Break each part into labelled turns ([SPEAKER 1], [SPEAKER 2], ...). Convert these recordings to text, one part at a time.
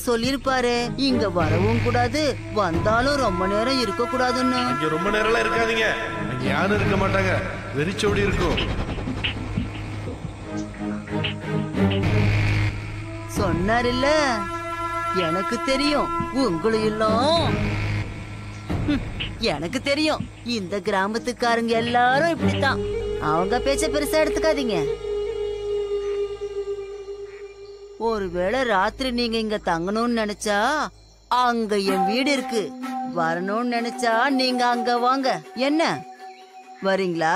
[SPEAKER 1] சொல்லிருப்பாரு இங்க வரவும் கூடாது வந்தாலும் ரொம்ப நேரம் இருக்க கூடாதுன்னு
[SPEAKER 2] இங்க ரொம்ப நேரம்லாம் இருக்காதீங்க அங்க யாரும் இருக்க மாட்டாங்க வெறிச்சோடி இருக்கும்
[SPEAKER 1] சொன்னாருல்ல எனக்கு தெரியும் உங்களை எல்லாம் ஹம், எனக்கு தெரியும் இந்த கிராமத்துக்காரங்க எல்லாரும் இப்படித்தான் அவங்க பேச்ச பெருசா எடுத்துக்காதீங்க ஒருவேளை ராத்திரி நீங்க இங்க தங்கணும்னு நினைச்சா அங்க என் வீடு இருக்கு வரணும்னு நினைச்சா நீங்க அங்க வாங்க என்ன வரீங்களா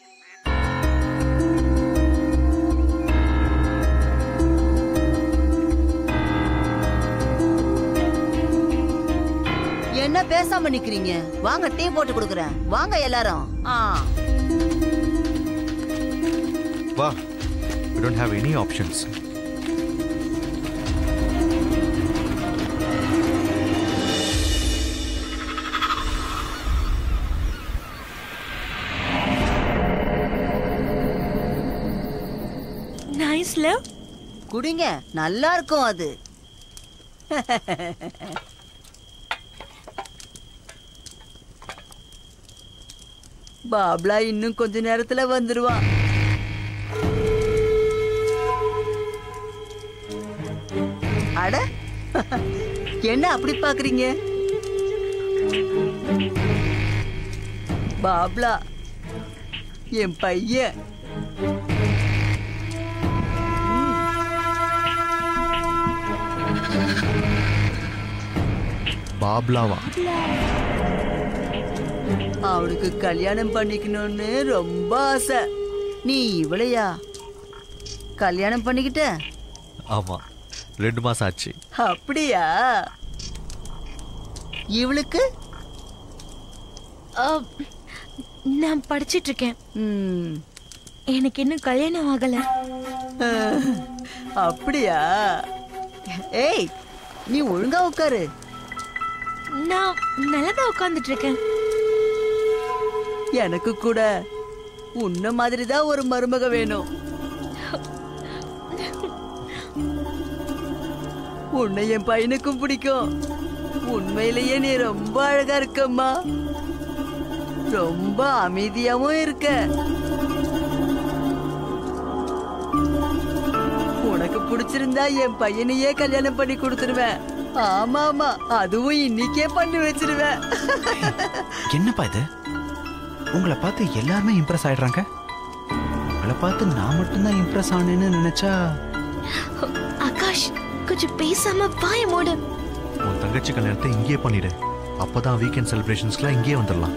[SPEAKER 1] என்ன பேசாம நிக்கிறீங்க வாங்க டீ போட்டு கொடுக்குறேன் வாங்க எல்லாரும் ஆ
[SPEAKER 3] வா we don't have any options
[SPEAKER 4] nice love
[SPEAKER 1] குடிங்க நல்லா இருக்கும் அது பாப்லா இன்னும் கொஞ்ச நேரத்துல வந்துருவான் அட என்ன அப்படி பாக்குறீங்க பாப்லா என் பையன்
[SPEAKER 3] பாப்லாவா
[SPEAKER 1] அவனுக்கு கல்யாணம் பண்ணிக்கணும்னு ரொம்ப ஆசை நீ இவளையா கல்யாணம் பண்ணிக்கிட்ட
[SPEAKER 3] ஆமா ரெண்டு மாசம் ஆச்சு
[SPEAKER 1] அப்படியா இவளுக்கு
[SPEAKER 4] நான் படிச்சிட்டு இருக்கேன்
[SPEAKER 1] ம்,
[SPEAKER 4] எனக்கு இன்னும் கல்யாணம் ஆகல
[SPEAKER 1] அஹ், அப்படியா ஏய் நீ ஒழுங்கா உட்காரு
[SPEAKER 4] நான் நல்லதா உட்கார்ந்துட்டு இருக்கேன்
[SPEAKER 1] எனக்கு கூட உன்ன மாதிரி தான் ஒரு மருமக வேணும் உன்னை என் பையனுக்கும் பிடிக்கும் உண்மையிலேயே நீ ரொம்ப அழகா இருக்கம்மா ரொம்ப அமைதியாவும் இருக்க உனக்கு பிடிச்சிருந்தா என் பையனையே கல்யாணம் பண்ணி கொடுத்துருவேன் ஆமா ஆமா அதுவும் இன்னைக்கே பண்ணி வச்சிருவேன்
[SPEAKER 5] என்னப்பா இது உங்களை பார்த்து எல்லாருமே இம்ப்ரெஸ் ஆயிடுறாங்க உங்களை பார்த்து நான் மட்டும்தான் இம்ப்ரெஸ் ஆனேன்னு நினைச்சா
[SPEAKER 4] ஆகாஷ் கொஞ்சம் பேசாம வாய மூடு
[SPEAKER 3] உன் தங்கச்சி கல்யாணத்தை இங்கேயே பண்ணிடு அப்பதான் வீக்கெண்ட் செலிப்ரேஷன்ஸ்க்குலாம் இங்கேயே வந்துடலாம்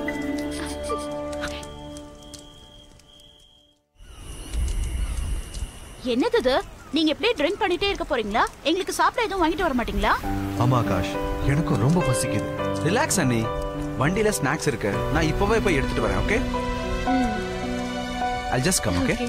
[SPEAKER 6] என்னது இது நீங்க எப்படியே ட்ரிங்க் பண்ணிட்டே இருக்க போறீங்களா எங்களுக்கு சாப்பிட எதுவும் வாங்கிட்டு வர மாட்டீங்களா
[SPEAKER 3] ஆமா ஆகாஷ் எனக்கும் ரொம்ப பசிக்குது
[SPEAKER 5] ரிலாக்ஸ் அண்ணி வண்டியில ஸ்நாக்ஸ் இருக்கு நான் இப்பவே போய் எடுத்துட்டு வரேன் okay I just come okay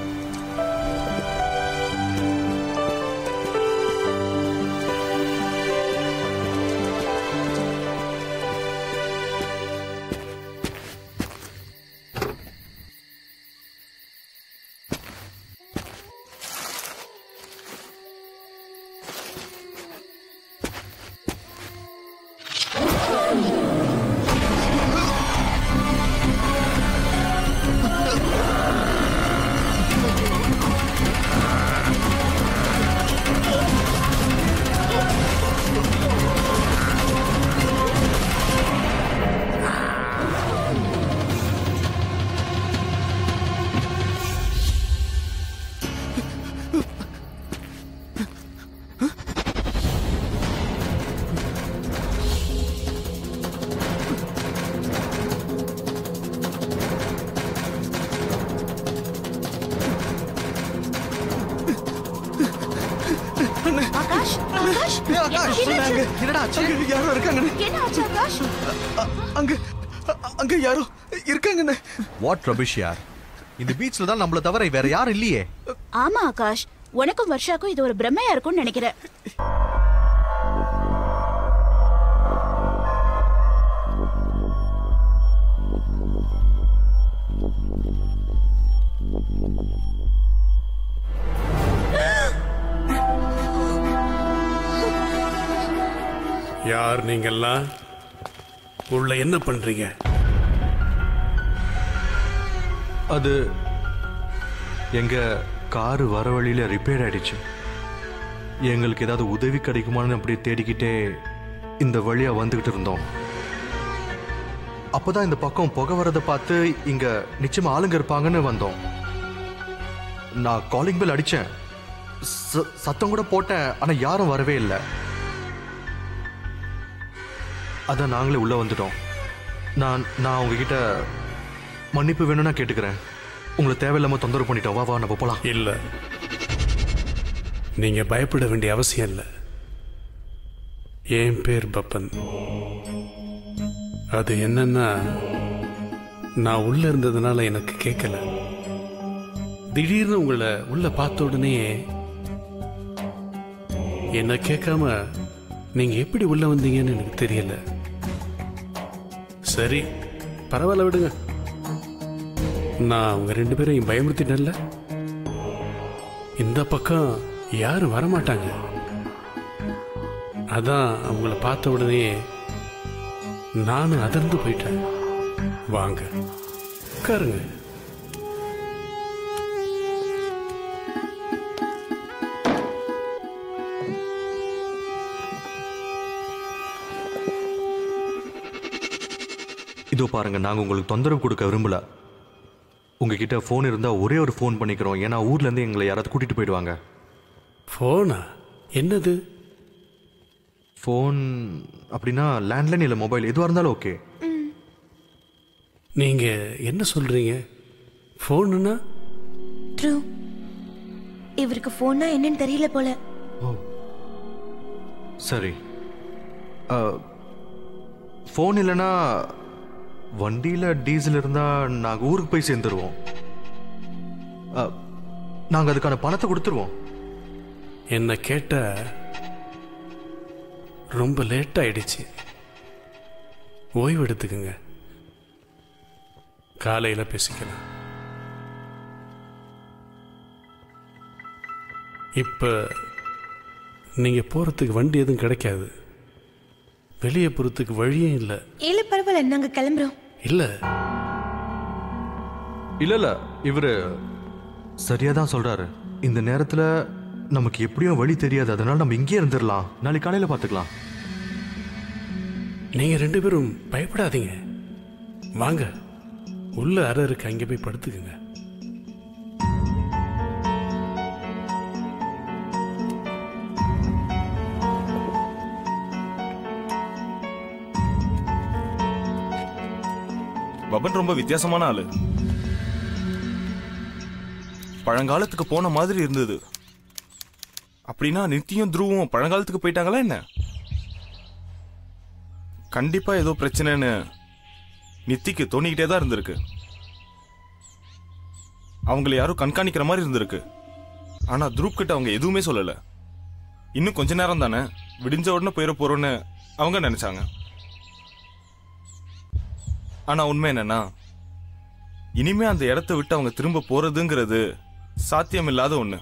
[SPEAKER 6] Akash Akash
[SPEAKER 5] Akash
[SPEAKER 6] என்னாச்சு?
[SPEAKER 5] என்னடா ஆச்சு யாரோ இருக்காங்க
[SPEAKER 6] என்ன ஆச்சு ஆகாஷ்
[SPEAKER 5] அங்க அ- அங்க யாரோ இருக்காங்கண்ணே
[SPEAKER 3] வாட் ரபிஷ் யார் இந்த பீச்ல தான் நம்மள தவிர வேற யாரும் இல்லையே
[SPEAKER 6] ஆமா ஆகாஷ் உனக்கும் வர்ஷாக்கும் இது ஒரு பிரம்மையா இருக்கும்னு நினைக்கிறேன்
[SPEAKER 7] யார் நீங்கெல்லாம் உள்ள என்ன பண்றீங்க
[SPEAKER 3] அது எங்க காரு வர வழியில ரிப்பேர் ஆயிடுச்சு எங்களுக்கு ஏதாவது உதவி கிடைக்குமான்னு அப்படியே தேடிக்கிட்டே இந்த வழியா வந்துகிட்டு இருந்தோம் அப்பதான் இந்த பக்கம் புகை வரதை பார்த்து இங்க நிச்சயமா ஆளுங்க இருப்பாங்கன்னு வந்தோம் நான் காலிங் பெல் அடிச்சேன் ச- சத்தம் கூட போட்டேன் ஆனா யாரும் வரவே இல்லை அதான் நாங்களே உள்ள வந்துட்டோம் நான் நான் உங்ககிட்ட மன்னிப்பு வேணும்னா கேட்டுக்கிறேன் உங்களை தேவையில்லாம தொந்தரவு பண்ணிட்டோம் வா வா நம்ம போலாம்
[SPEAKER 7] இல்ல நீங்க பயப்பட வேண்டிய அவசியம் இல்லை என் பேர் பப்பன் அது என்னன்னா நான் உள்ள இருந்ததுனால எனக்கு கேட்கல திடீர்னு உங்களை உள்ள பார்த்த உடனே என்ன கேட்காம நீங்க எப்படி உள்ள வந்தீங்கன்னு எனக்கு தெரியல சரி பரவாயில்ல விடுங்க நான் உங்க ரெண்டு பேரையும் பயமுறுத்திட்டேன்ல இந்த பக்கம் யாரும் வரமாட்டாங்க அதான் அவங்கள பார்த்த உடனே நானும் அதிர்ந்து போயிட்டேன் வாங்க உட்காருங்க
[SPEAKER 3] இதோ பாருங்க நாங்க உங்களுக்கு தொந்தரவு கொடுக்க விரும்பல உங்ககிட்ட ஃபோன் இருந்தா ஒரே ஒரு ஃபோன் பண்ணிக்கிறோம் ஏன்னா ஊர்ல இருந்து எங்களை யாராவது கூட்டிட்டு போயிடுவாங்க
[SPEAKER 7] போனா என்னது
[SPEAKER 3] ஃபோன் அப்படின்னா லேண்ட்லைன் இல்லை மொபைல் எதுவாக இருந்தாலும் ஓகே
[SPEAKER 7] நீங்க என்ன சொல்றீங்க போனுன்னா
[SPEAKER 4] ட்ரூ இவருக்கு ஃபோன்னா என்னன்னு தெரியல போல
[SPEAKER 3] சரி ஃபோன் இல்லைன்னா வண்டியில் டீசல் இருந்தால் நாங்கள் ஊருக்கு போய் சேர்ந்துருவோம் நாங்கள் அதுக்கான பணத்தை கொடுத்துருவோம்
[SPEAKER 7] என்ன கேட்ட ரொம்ப லேட் ஆயிடுச்சு ஓய்வு எடுத்துக்குங்க காலையில பேசிக்கலாம் இப்ப நீங்க போறதுக்கு வண்டி எதுவும் கிடைக்காது வெளியே போறதுக்கு வழியும் இல்லை
[SPEAKER 4] இல்ல பரவாயில்ல நாங்க கிளம்புறோம்
[SPEAKER 7] இல்லை
[SPEAKER 3] இல்ல இல்ல இவரு சரியா தான் சொல்றாரு இந்த நேரத்துல நமக்கு எப்படியும் வழி தெரியாது அதனால நம்ம இங்கேயே இருந்துடலாம் நாளைக்கு காலையில பாத்துக்கலாம்
[SPEAKER 7] நீங்க ரெண்டு பேரும் பயப்படாதீங்க வாங்க உள்ள அறை இருக்கு அங்க போய் படுத்துக்குங்க
[SPEAKER 8] பபன் ரொம்ப வித்தியாசமான ஆளு பழங்காலத்துக்கு போன மாதிரி இருந்தது அப்படின்னா நித்தியும் துருவும் பழங்காலத்துக்கு போயிட்டாங்களா என்ன கண்டிப்பா ஏதோ பிரச்சனைன்னு நித்திக்கு தோணிக்கிட்டே தான் இருந்திருக்கு அவங்கள யாரும் கண்காணிக்கிற மாதிரி இருந்திருக்கு ஆனா துருப் கிட்ட அவங்க எதுவுமே சொல்லல இன்னும் கொஞ்ச நேரம் தானே விடிஞ்ச உடனே போயிட போறோம்னு அவங்க நினைச்சாங்க ஆனா உண்மை என்னன்னா இனிமே அந்த இடத்த விட்டு அவங்க திரும்ப போறதுங்கிறது சாத்தியம் இல்லாத ஒண்ணு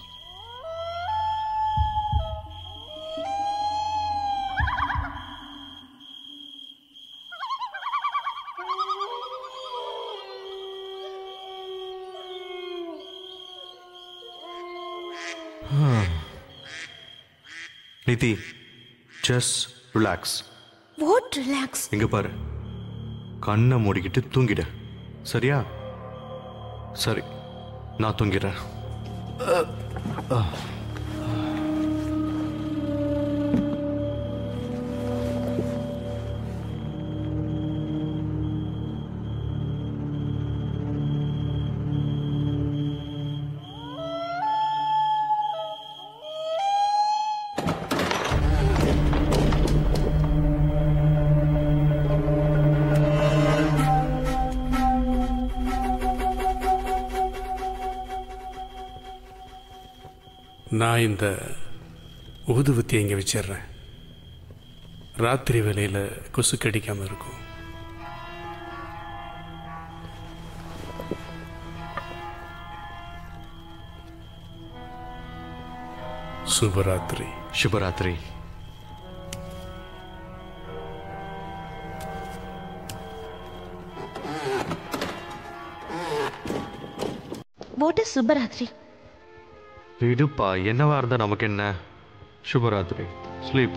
[SPEAKER 3] நிதி ஜஸ்ட் ரிலாக்ஸ்
[SPEAKER 4] வாட் ரிலாக்ஸ்
[SPEAKER 3] இங்க பாரு கண்ணை மூடிக்கிட்டு தூங்கிடு சரியா சரி நான் தூங்கிடுறேன்
[SPEAKER 7] நான் இந்த ஊதுவத்தி இங்கே வச்சிடுறேன் ராத்திரி வேளையில் கொசு கடிக்காம இருக்கும் சுபராத்திரி
[SPEAKER 3] சிவராத்திரி
[SPEAKER 4] வாட் இஸ் சுப்பராத்திரி
[SPEAKER 3] விடுப்பா என்னவா இருந்தா நமக்கு என்ன சுபராத்திரி ஸ்லீப்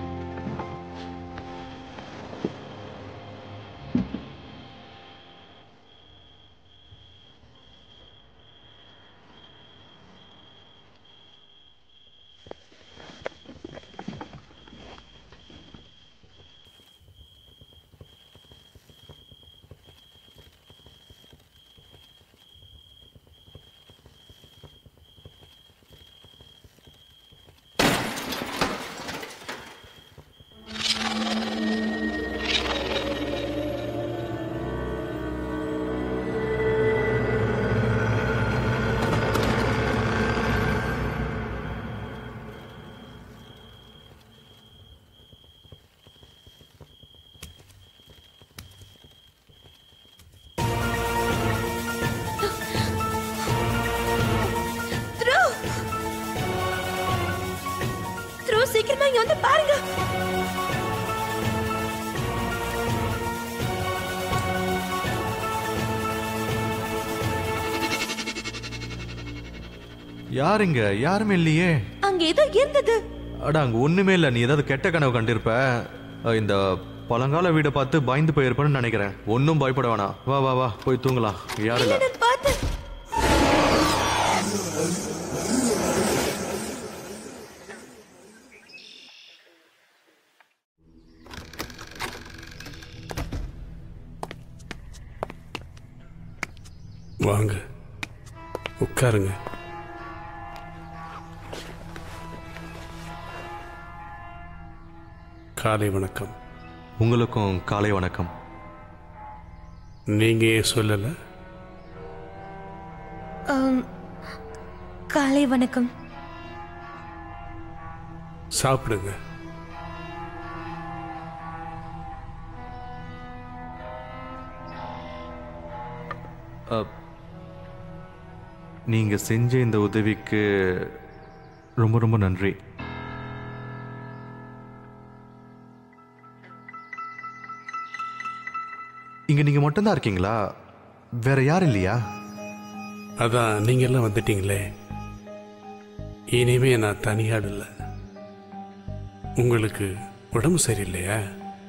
[SPEAKER 4] த்ரூ த்ரூ சீக்கிரமா இங்க வந்து பாருங்க
[SPEAKER 3] யாருங்க யாருமே இல்லையே
[SPEAKER 4] அங்க ஏதோ இருந்தது
[SPEAKER 3] அட அங்க ஒண்ணுமே இல்ல நீ ஏதாவது கெட்ட கனவு கண்டிருப்ப அஹ் இந்த பழங்கால வீடை பார்த்து பயந்து போயிருப்பேன்னு நினைக்கிறேன் ஒன்றும் பயப்பட வேணாம் வா வா வா போய் தூங்கலாம் யாரும் இல்ல
[SPEAKER 4] நான் பார்த்தேன்
[SPEAKER 7] வாங்க உட்காருங்க காலை வணக்கம்
[SPEAKER 3] உங்களுக்கும் காலை வணக்கம்
[SPEAKER 7] நீங்க ஏன் சொல்லல
[SPEAKER 4] ஆம், காலை வணக்கம்
[SPEAKER 7] சாப்பிடுங்க
[SPEAKER 3] அஹ், நீங்க செஞ்ச இந்த உதவிக்கு ரொம்ப ரொம்ப நன்றி இங்க நீங்க மட்டும்தான் இருக்கீங்களா வேற யாரும் இல்லையா
[SPEAKER 7] அதான் நீங்க எல்லாம் வந்துட்டீங்களே இனிமே நான் தனியாடு இல்லை உங்களுக்கு உடம்பு சரியில்லையா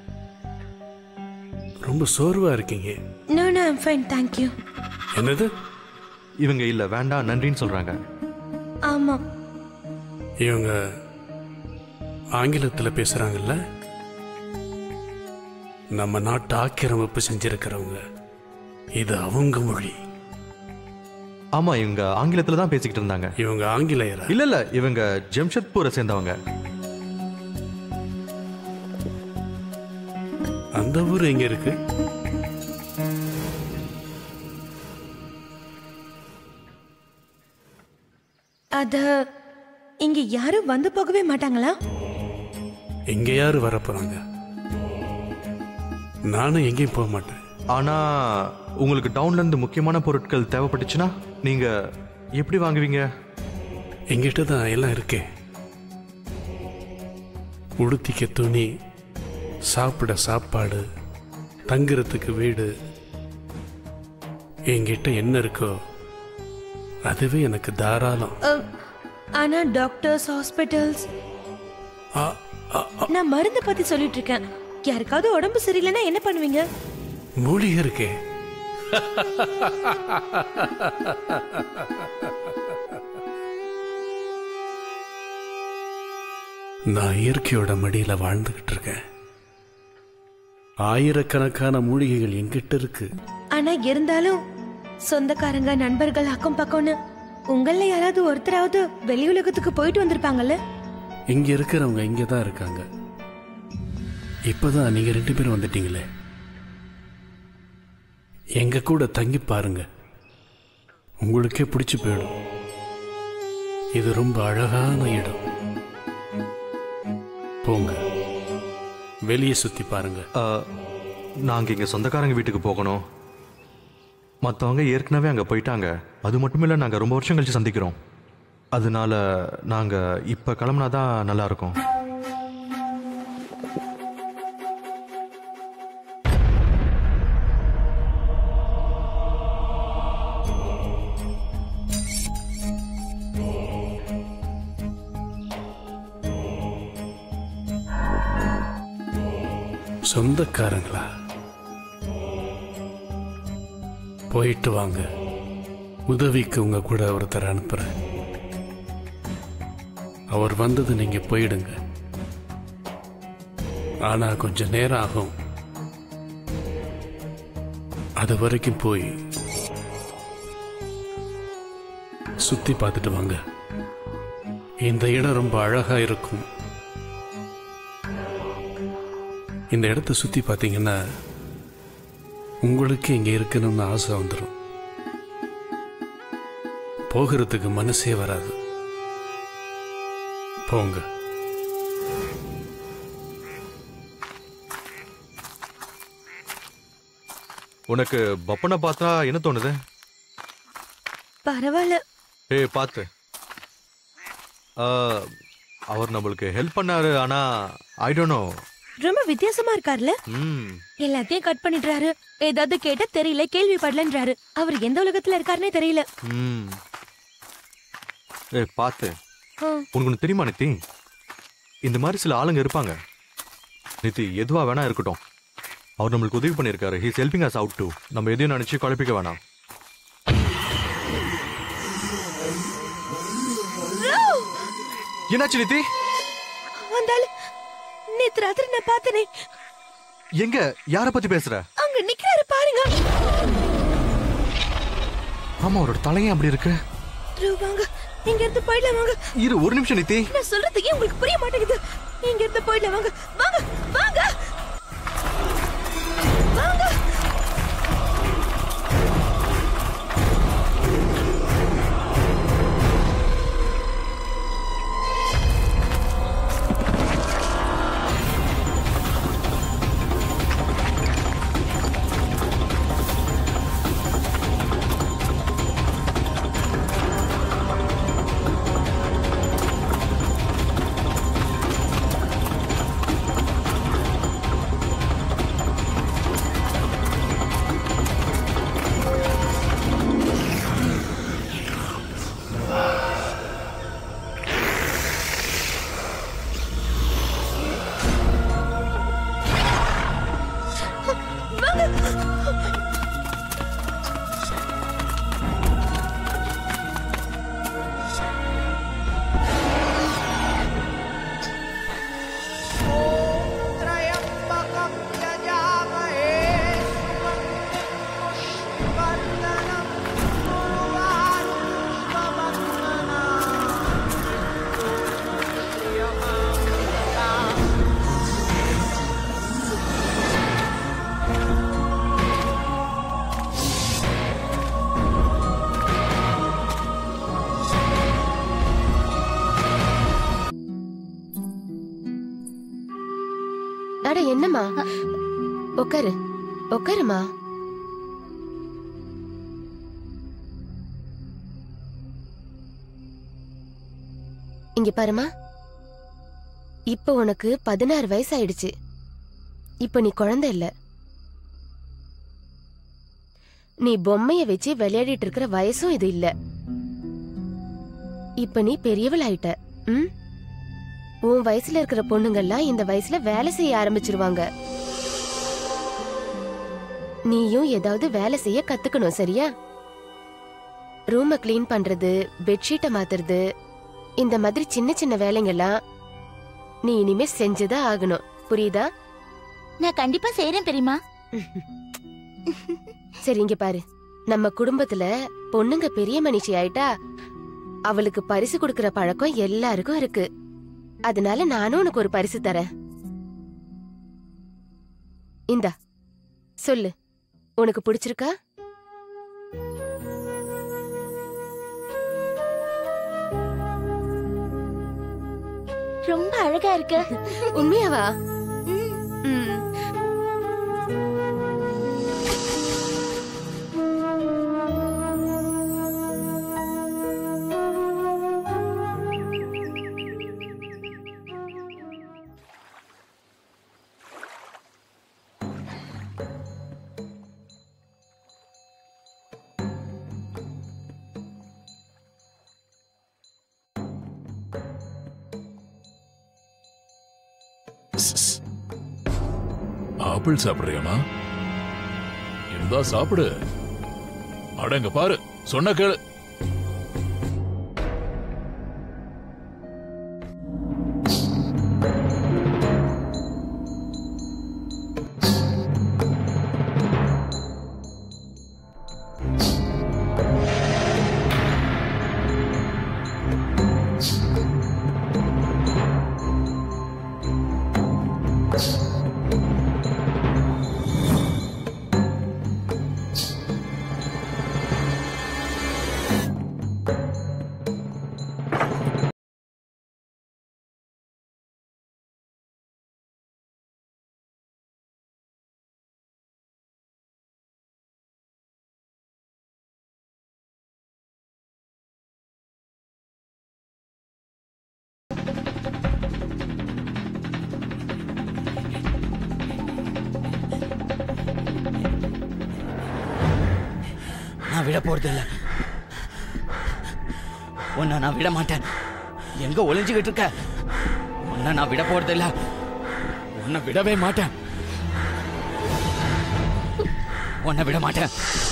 [SPEAKER 7] ரொம்ப சோர்வா இருக்கீங்க
[SPEAKER 4] no no I'm fine thank you
[SPEAKER 7] என்னது
[SPEAKER 3] இவங்க இல்ல வேண்டாம் நன்றின்னு சொல்றாங்க
[SPEAKER 4] ஆமா
[SPEAKER 7] இவங்க ஆங்கிலத்தில் பேசுறாங்கல்ல நம்ம நாட்டு ஆக்கிரமிப்பு செஞ்சிருக்கிறவங்க இது அவங்க மொழி
[SPEAKER 3] ஆமா இவங்க ஆங்கிலத்துல தான் பேசிக்கிட்டு இருந்தாங்க
[SPEAKER 7] இவங்க ஆங்கிலேயரா
[SPEAKER 3] இல்ல இல்ல இவங்க ஜம்ஷத்பூரை சேர்ந்தவங்க
[SPEAKER 7] அந்த ஊர் எங்க இருக்கு
[SPEAKER 4] அத இங்க யாரும் வந்து போகவே மாட்டாங்களா
[SPEAKER 7] எங்க யாரு வர போறாங்க நானும் எங்கேயும் போக மாட்டேன்
[SPEAKER 3] ஆனா உங்களுக்கு டவுன்ல இருந்து முக்கியமான பொருட்கள் தேவைப்பட்டுச்சுன்னா நீங்க எப்படி வாங்குவீங்க
[SPEAKER 7] எங்கிட்ட தான் எல்லாம் இருக்கே உடுத்திக்க துணி சாப்பிட சாப்பாடு தங்குறதுக்கு வீடு என்கிட்ட என்ன இருக்கோ அதுவே எனக்கு தாராளம்
[SPEAKER 4] அ, ஆனா டாக்டர்ஸ் ஹாஸ்பிட்டல்ஸ்
[SPEAKER 7] ஆ, ஆ, ஆ,
[SPEAKER 4] நான் மருந்து பத்தி சொல்லிட்டு இருக்கேன் யாருக்காவது உடம்பு சரியில்லைன்னா என்ன பண்ணுவீங்க
[SPEAKER 7] மூலிகை இருக்கே நான் இயற்கையோட மடியில வாழ்ந்துகிட்டு இருக்கேன் ஆயிரக்கணக்கான மூலிகைகள் என்கிட்ட இருக்கு
[SPEAKER 4] ஆனா இருந்தாலும் சொந்தக்காரங்க நண்பர்கள் அக்கம் பக்கம்னு உங்கள யாராவது ஒருத்தராவது வெளி உலகத்துக்கு போயிட்டு வந்திருப்பாங்கல்ல
[SPEAKER 7] இங்க இருக்கிறவங்க இங்க தான் இருக்காங்க இப்பதான் நீங்க ரெண்டு பேரும் வந்துட்டீங்களே எங்க கூட தங்கி பாருங்க உங்களுக்கே பிடிச்சு போயிடும் இது ரொம்ப அழகான இடம் போங்க வெளியே சுத்தி பாருங்க
[SPEAKER 3] அஹ், நாங்க இங்க சொந்தக்காரங்க வீட்டுக்கு போகணும் மற்றவங்க ஏற்கனவே அங்க போயிட்டாங்க அது மட்டும் இல்ல நாங்க ரொம்ப வருஷம் கழிச்சு சந்திக்கிறோம் அதனால நாங்க இப்ப கிளம்புனாதான் நல்லா இருக்கும்
[SPEAKER 7] சொந்தக்காரங்களா போயிட்டு வாங்க உதவிக்கு உங்க கூட ஒருத்தர் அனுப்புறேன் அவர் வந்தது நீங்க போயிடுங்க ஆனா கொஞ்சம் நேரம் ஆகும் அது வரைக்கும் போய் சுத்தி பார்த்துட்டு வாங்க இந்த இடம் ரொம்ப அழகா இருக்கும் இந்த இடத்த சுத்தி பார்த்தீங்கன்னா உங்களுக்கு இங்க இருக்கணும்னு ஆசை வந்துடும் போகிறதுக்கு மனசே வராது போங்க
[SPEAKER 3] உனக்கு பப்பனை பார்த்தா என்ன தோணுது
[SPEAKER 4] பரவாயில்ல
[SPEAKER 3] ஏய் பார்த்து ஆ, அவர் நம்மளுக்கு ஹெல்ப் பண்ணாரு ஆனா ஐ டோன்ட் நோ
[SPEAKER 4] ரொம்ப வித்தியாசமா இருக்கார்ல
[SPEAKER 3] ம்
[SPEAKER 4] எல்லாத்தையும் கட் பண்ணிடுறாரு ஏதாவது கேட்டா தெரியல கேள்விப்படலன்றாரு அவர் எந்த உலகத்துல இருக்காருன்னே தெரியல
[SPEAKER 3] ம் ஏய் பார்த்து
[SPEAKER 4] ஆ,
[SPEAKER 3] உனக்கு ஒன்று தெரியுமா நித்தி இந்த மாதிரி சில ஆளுங்க இருப்பாங்க நித்தி எதுவா வேணா இருக்கட்டும் அவர் நம்மளுக்கு உதவி பண்ணியிருக்காரு he's helping us out to நம்ம எதையும் நினைச்சு குழப்பிக்க வேணாம் என்னாச்சு நித்தி
[SPEAKER 4] அந்த ஆளு நேத்து ராத்திரி நான் பார்த்தனே
[SPEAKER 3] எங்க யார பத்தி பேசுற
[SPEAKER 4] அங்க நிக்கிறாரு பாருங்க
[SPEAKER 3] ஆமா அவரோட தலையும் அப்படி இருக்கு
[SPEAKER 4] த்ரு, வாங்க இங்க இருந்து போயிடலாம் வாங்க
[SPEAKER 3] இரு ஒரு நிமிஷம் நித்தி
[SPEAKER 4] நான் சொல்றது ஏன் உங்களுக்கு புரிய மாட்டேங்குது இங்க இருந்து போயிடலாம் வாங்க வாங்க வாங்க வாங்க
[SPEAKER 9] அட என்னம்மா உட்காரு உட்காருமா இங்க பாருமா இப்ப உனக்கு பதினாறு வயசு ஆயிடுச்சு இப்ப நீ குழந்தை இல்ல நீ பொம்மைய வச்சு விளையாடிட்டு இருக்கிற வயசும் இது இல்ல இப்ப நீ பெரியவள் ஆயிட்ட ம் உன் வயசுல இருக்கிற பொண்ணுங்கெல்லாம் இந்த வயசுல வேலை செய்ய ஆரம்பிச்சிருவாங்க நீயும் ஏதாவது வேலை செய்ய கத்துக்கணும் சரியா ரூம க்ளீன் பண்றது பெட்ஷீட்டை மாத்துறது இந்த மாதிரி சின்ன சின்ன வேலைங்கெல்லாம் நீ இனிமே செஞ்சுதான் ஆகணும் புரியுதா
[SPEAKER 6] நான் கண்டிப்பா செய்யறேன் பெரியமா
[SPEAKER 9] சரி இங்க பாரு நம்ம குடும்பத்துல பொண்ணுங்க பெரிய மனுஷி ஆயிட்டா அவளுக்கு பரிசு கொடுக்கற பழக்கம் எல்லாருக்கும் இருக்கு அதனால நானும் உனக்கு ஒரு பரிசு தரேன் இந்தா சொல்லு உனக்கு பிடிச்சிருக்கா
[SPEAKER 6] ரொம்ப அழகா இருக்கு
[SPEAKER 9] உண்மையாவா ம்.
[SPEAKER 5] ஸ், ஸ்.
[SPEAKER 10] ஆப்பிள் சாப்பிடுறியாமா இருந்தா சாப்பிடு அடங்க பாரு சொன்ன கேளு
[SPEAKER 11] நான் விட போறது இல்ல உன்னை நான் விட மாட்டேன் எங்க ஒளிஞ்சுகிட்டு இருக்க உன்னை நான் விட போறது இல்ல உன்னை விடவே மாட்டேன் உன்னை விட மாட்டேன்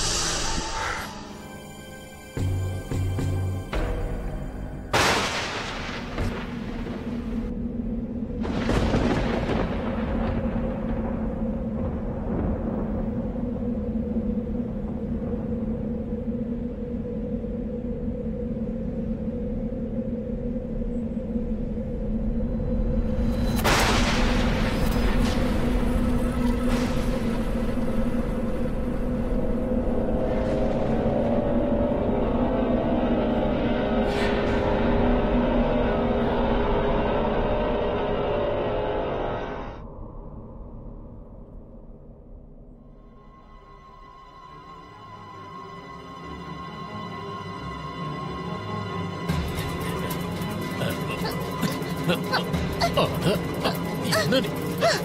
[SPEAKER 10] என்ன நீ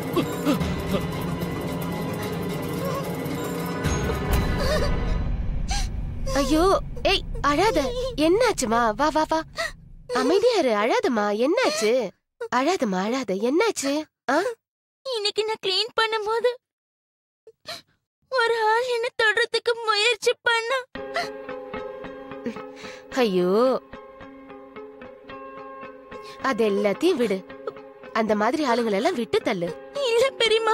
[SPEAKER 9] ஐயோ ஏய் அழாத என்னாச்சுமா வா வா வா அமைதியா இரு அழாதம்மா என்னாச்சு அழாதம்மா அழாத என்னாச்சு ஆ
[SPEAKER 12] இன்னைக்கு நான் க்ளீன் பண்ணும்போது ஒரு ஆள் என்ன தொடுறதுக்கு முயற்சி பண்ணா
[SPEAKER 9] ஐயோ அது எல்லாத்தையும் விடு அந்த மாதிரி ஆளுங்களை எல்லாம் விட்டு தள்ளு
[SPEAKER 12] இல்ல பெரியமா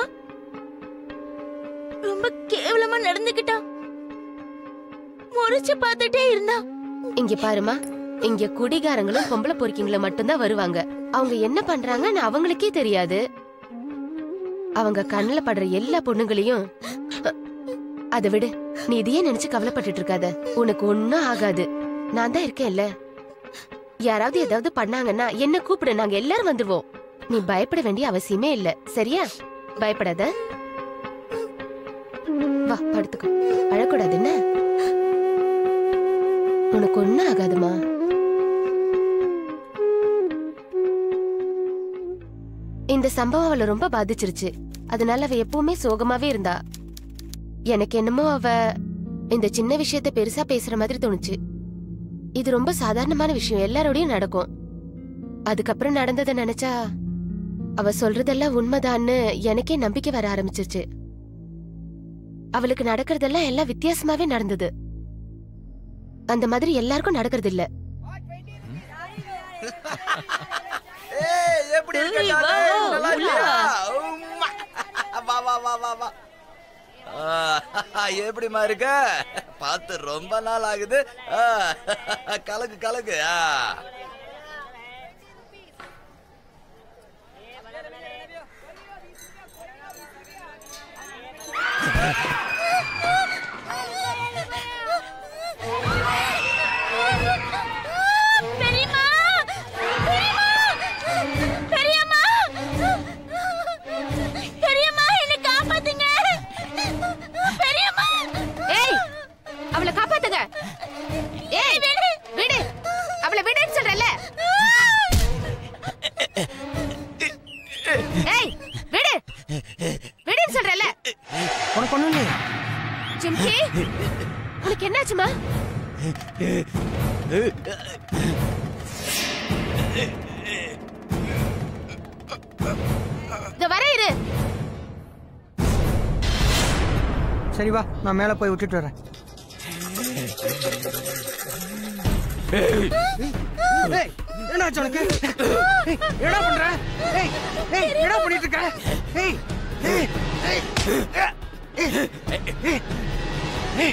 [SPEAKER 12] ரொம்ப கேவலமா நடந்துக்கிட்டா முறைச்சு பார்த்துட்டே இருந்தா
[SPEAKER 9] இங்க பாருமா இங்க குடிகாரங்களும் பொம்பளை பொறுக்கிங்களும் மட்டும்தான் வருவாங்க அவங்க என்ன பண்றாங்கன்னு அவங்களுக்கே தெரியாது அவங்க கண்ணுல படுற எல்லா பொண்ணுங்களையும் அ, அதை விடு நீ இதையே நினைச்சு கவலைப்பட்டுட்டு இருக்காத உனக்கு ஒண்ணும் ஆகாது நான் தான் இருக்கேன்ல யாராவது ஏதாவது பண்ணாங்கன்னா என்ன கூப்பிடு நாங்க எல்லாரும் வந்துருவோம் நீ பயப்பட வேண்டிய அவசியமே இல்ல சரியா பயப்படாத வா படுத்துக்கோ அழக்கூடாது என்ன உனக்கு ஒண்ணும் ஆகாதுமா இந்த சம்பவம் அவளை ரொம்ப பாதிச்சிருச்சு அதனால அவ எப்பவுமே சோகமாவே இருந்தா எனக்கு என்னமோ அவ இந்த சின்ன விஷயத்த பெருசா பேசுற மாதிரி தோணுச்சு இது ரொம்ப சாதாரணமான விஷயம் எல்லாரோடையும் நடக்கும் அதுக்கப்புறம் நடந்ததை நினைச்சா அவ சொல்றதெல்லாம் உண்மைதான்னு எனக்கே நம்பிக்கை வர ஆரம்பிச்சிருச்சு அவளுக்கு நடக்கிறதெல்லாம் எல்லாம் வித்தியாசமாவே நடந்தது அந்த மாதிரி எல்லாருக்கும் நடக்கிறது இல்ல
[SPEAKER 13] ஏய் எப்படி இருக்க
[SPEAKER 12] ஏய்,
[SPEAKER 13] நானு?
[SPEAKER 12] வா,
[SPEAKER 13] நல்லா
[SPEAKER 12] உள்ள
[SPEAKER 13] இருக்கியா?
[SPEAKER 12] வா.
[SPEAKER 13] உம்மா. வா வா வா வா வா ஆ, எப்படிம்மா இருக்க பார்த்து ரொம்ப நாள் ஆகுது ஆ, கலக்கு கலக்கு ஆ.
[SPEAKER 12] பெரியம்மா பெரியம்மா பெரியம்மா என்ன காப்பாத்துங்க பெரியம்மா
[SPEAKER 9] ஏய் அவளை காப்பாத்துங்க ஏய் விடு அவளை விடுன்னு சொல்றல ஏய் விடு விடுன்னு சொல்றல
[SPEAKER 11] உனக்கு ஒண்ணும் இல்லையே
[SPEAKER 9] சிம்கி உனக்கு என்னாச்சுமா இந்த வர இரு
[SPEAKER 14] சரி வா நான் மேலே போய் விட்டுட்டு வரேன் ஏய், என்னாச்சு உனக்கு ஏய், என்னடா பண்ற ஏய் ஏய் என்னடா பண்ணிட்டு இருக்க ஏய் ஏய் ஏய் ஏய் ஏய் ஏய்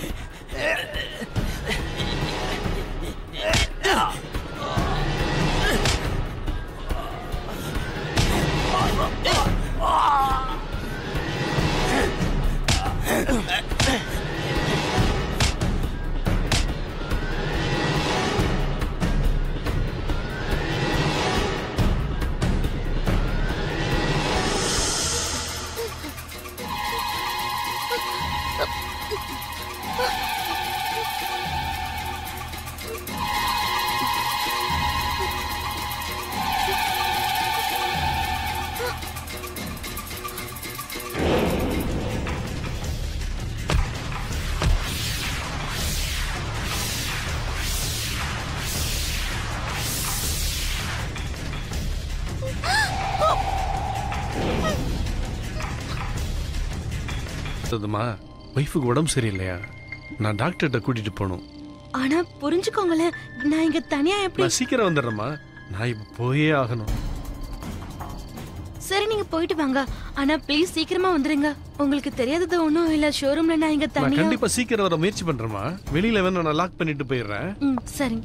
[SPEAKER 7] அதுமா ஒய்ஃபுக்கு உடம்பு சரியில்லையா நான் டாக்டர்கிட்ட கூட்டிட்டு போகணும்
[SPEAKER 4] ஆனா புரிஞ்சுக்கோங்களேன் நான் இங்க தனியா எப்படி
[SPEAKER 7] நான் சீக்கிரம் வந்துடுறேம்மா நான் இப்போ போயே ஆகணும்
[SPEAKER 4] சரி நீங்க போயிட்டு வாங்க ஆனா ப்ளீஸ் சீக்கிரமா வந்துருங்க உங்களுக்கு தெரியாதது ஒண்ணும் இல்ல ஷோரூம்ல நான் இங்க
[SPEAKER 7] நான்
[SPEAKER 4] தனியா
[SPEAKER 7] கண்டிப்பா சீக்கிரம் வர முயற்சி பண்றேம்மா வெளியில வேணா நான் லாக் பண்ணிட்டு போயிடுறேன்
[SPEAKER 4] ம் சரி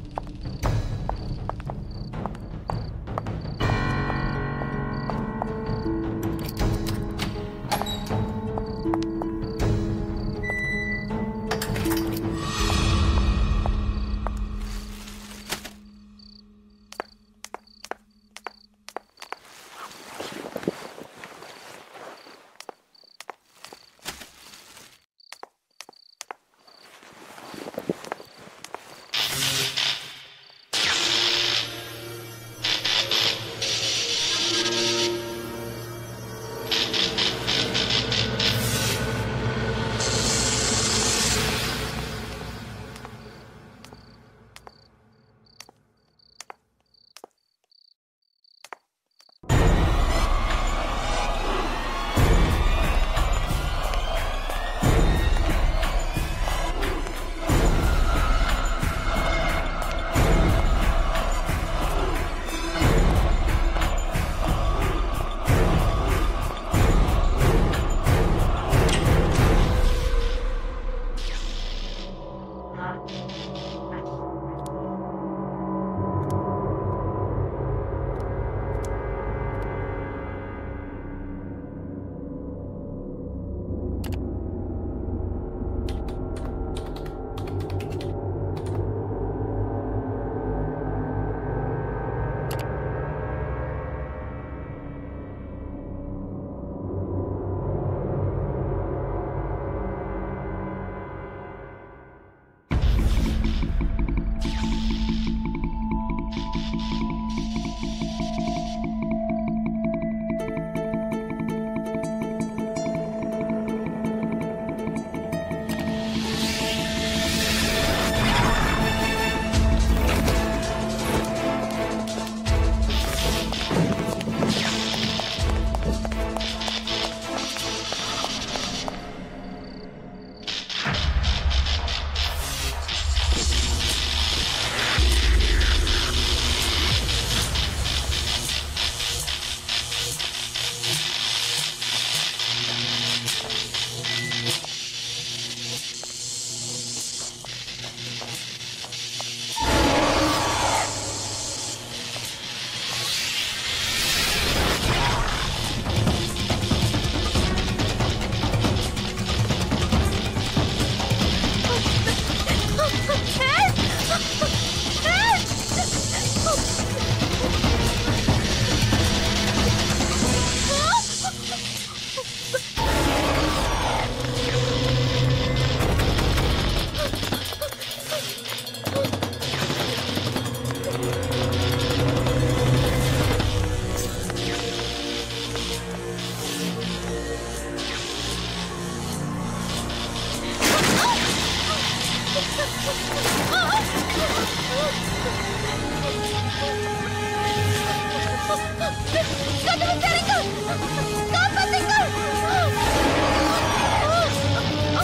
[SPEAKER 12] கதவு திறங்க! காப்பாத்துங்க!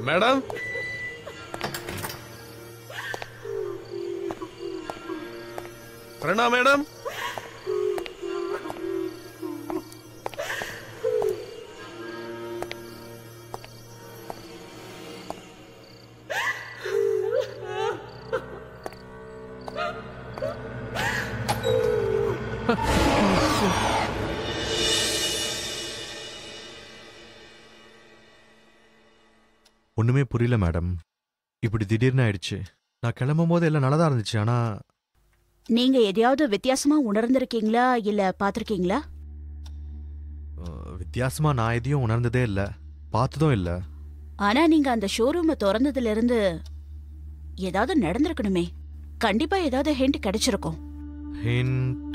[SPEAKER 2] மேடம் பிரணா மேடம்
[SPEAKER 3] ஒண்ணுமே புரியல மேடம் இப்படி திடீர்னு ஆயிடுச்சு நான் கிளம்பும் போது எல்லாம் நல்லதா இருந்துச்சு ஆனா
[SPEAKER 6] நீங்க எதையாவது வித்தியாசமா உணர்ந்திருக்கீங்களா இல்ல பாத்திருக்கீங்களா
[SPEAKER 3] அஹ், வித்தியாசமா நான் எதையும் உணர்ந்ததே இல்ல பார்த்ததும் இல்ல
[SPEAKER 6] ஆனா நீங்க அந்த ஷோரூமை திறந்ததுல இருந்து ஏதாவது நடந்திருக்கணுமே கண்டிப்பா ஏதாவது ஹிண்ட் கிடைச்சிருக்கும்
[SPEAKER 3] ஹிண்ட்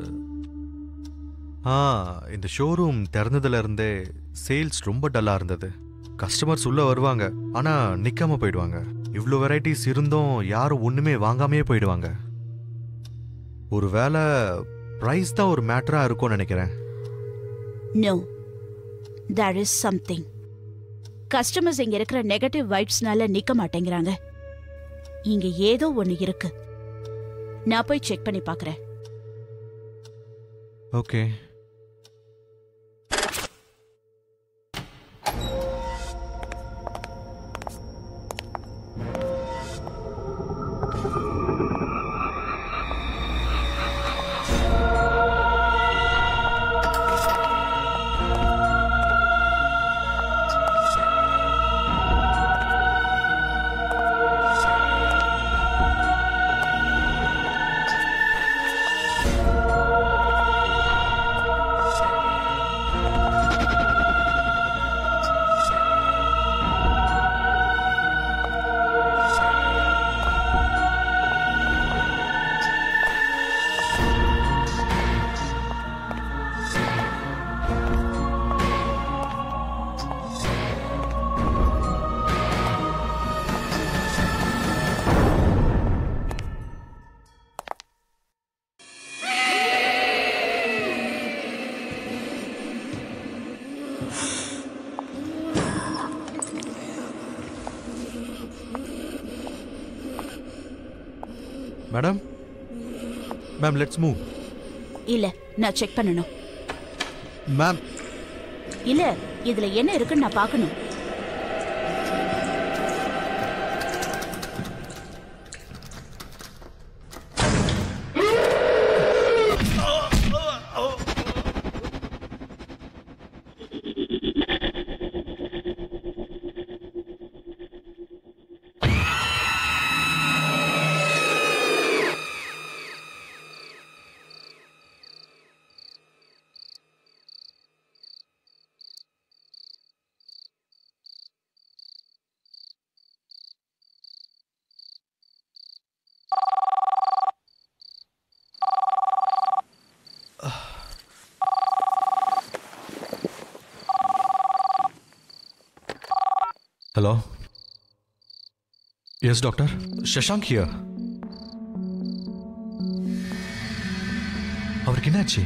[SPEAKER 3] ஆ இந்த ஷோரூம் திறந்ததுல இருந்தே சேல்ஸ் ரொம்ப டல்லா இருந்தது கஸ்டமர்ஸ் உள்ள வருவாங்க ஆனா நிக்காம போயிடுவாங்க இவ்ளோ வெரைட்டிஸ் இருந்தும் யாரும் ஒண்ணுமே வாங்காமையே போயிடுவாங்க ஒருவேளை பிரைஸ் தான் ஒரு மேட்டரா இருக்கும்னு நினைக்கிறேன்
[SPEAKER 6] no there is something customers இங்க இருக்கிற நெகட்டிவ் வைப்ஸ்னால நிக்க மாட்டேங்கிறாங்க இங்க ஏதோ ஒண்ணு இருக்கு நான் போய் செக் பண்ணி பார்க்கறேன்
[SPEAKER 3] okay madam ma'am let's move
[SPEAKER 6] இல்ல நான் செக் பண்ணணும்
[SPEAKER 3] மேம்
[SPEAKER 6] இல்ல இதுல என்ன இருக்குன்னு நான் பார்க்கணும்
[SPEAKER 3] hello yes doctor Shashank here அவருக்கு என்னாச்சு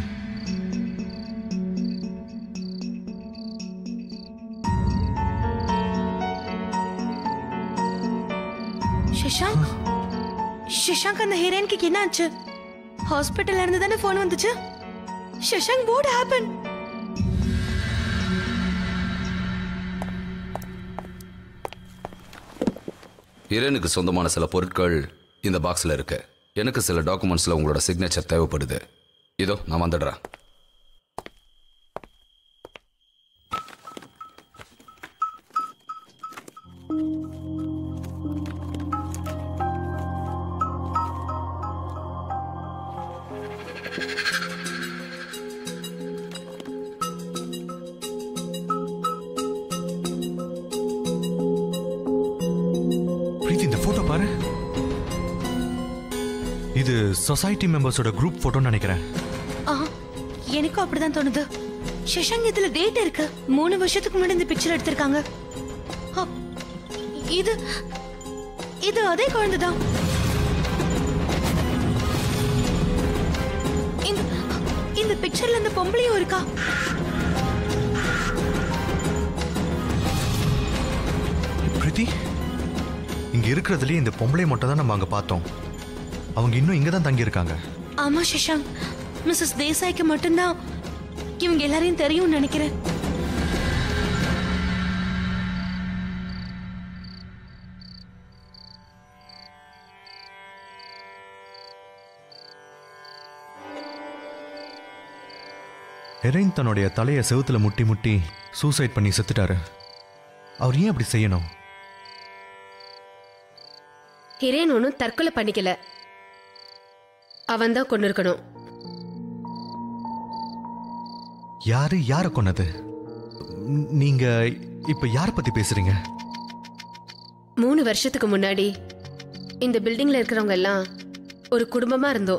[SPEAKER 4] சஷாங்க் சஷாங்க் அந்த ஹீரோயினுக்கு என்ன ஆச்சு ஹாஸ்பிட்டல்ல இருந்து தானே ஃபோன் வந்துச்சு சஷாங்க் வாட் ஹேப்பன்
[SPEAKER 13] இரனுக்கு சொந்தமான சில பொருட்கள் இந்த பாக்ஸில் இருக்கு எனக்கு சில டாக்குமெண்ட்ஸில் உங்களோட சிக்னேச்சர் தேவைப்படுது இதோ நான் வந்துடுறேன்
[SPEAKER 3] பிரீத்தி இந்த போட்டோ பாரு இது சொசைட்டி மெம்பர்ஸோட குரூப் போட்டோன்னு நினைக்கிறேன்
[SPEAKER 4] ஆ எனக்கும் அப்படிதான் தோணுது சஷாங்க் இதுல டேட் இருக்கு மூணு வருஷத்துக்கு முன்னாடி இந்த பிக்சர் எடுத்திருக்காங்க ஆ, இது இது அதே குழந்தைதான் இந்த இந்த பிக்சர்ல இந்த பொம்பளையும் இருக்கா
[SPEAKER 3] இங்க இருக்கிறதுலயே இந்த பொம்பளை மட்டும் தான் நம்ம அங்க பார்த்தோம் அவங்க இன்னும் இங்க தான் தங்கி இருக்காங்க
[SPEAKER 4] ஆமா சஷாங்க் மிஸ்ஸஸ் தேசாய்க்கு மட்டும்தான் இவங்க எல்லாரையும் தெரியும்னு நினைக்கிறேன்
[SPEAKER 3] ஹெரைன் தன்னுடைய தலையை செவுத்துல முட்டி முட்டி சூசைட் பண்ணி செத்துட்டாரு அவர் ஏன் அப்படி செய்யணும்
[SPEAKER 9] ஹிரேன் ஒன்றும் தற்கொலை பண்ணிக்கல அவன் தான் கொண்டு இருக்கணும்
[SPEAKER 3] யாரு யாரை கொன்னது ந- நீங்க இப்ப யார பத்தி பேசுறீங்க
[SPEAKER 9] மூணு வருஷத்துக்கு முன்னாடி இந்த பில்டிங்ல இருக்கிறவங்க எல்லாம் ஒரு குடும்பமா இருந்தோம்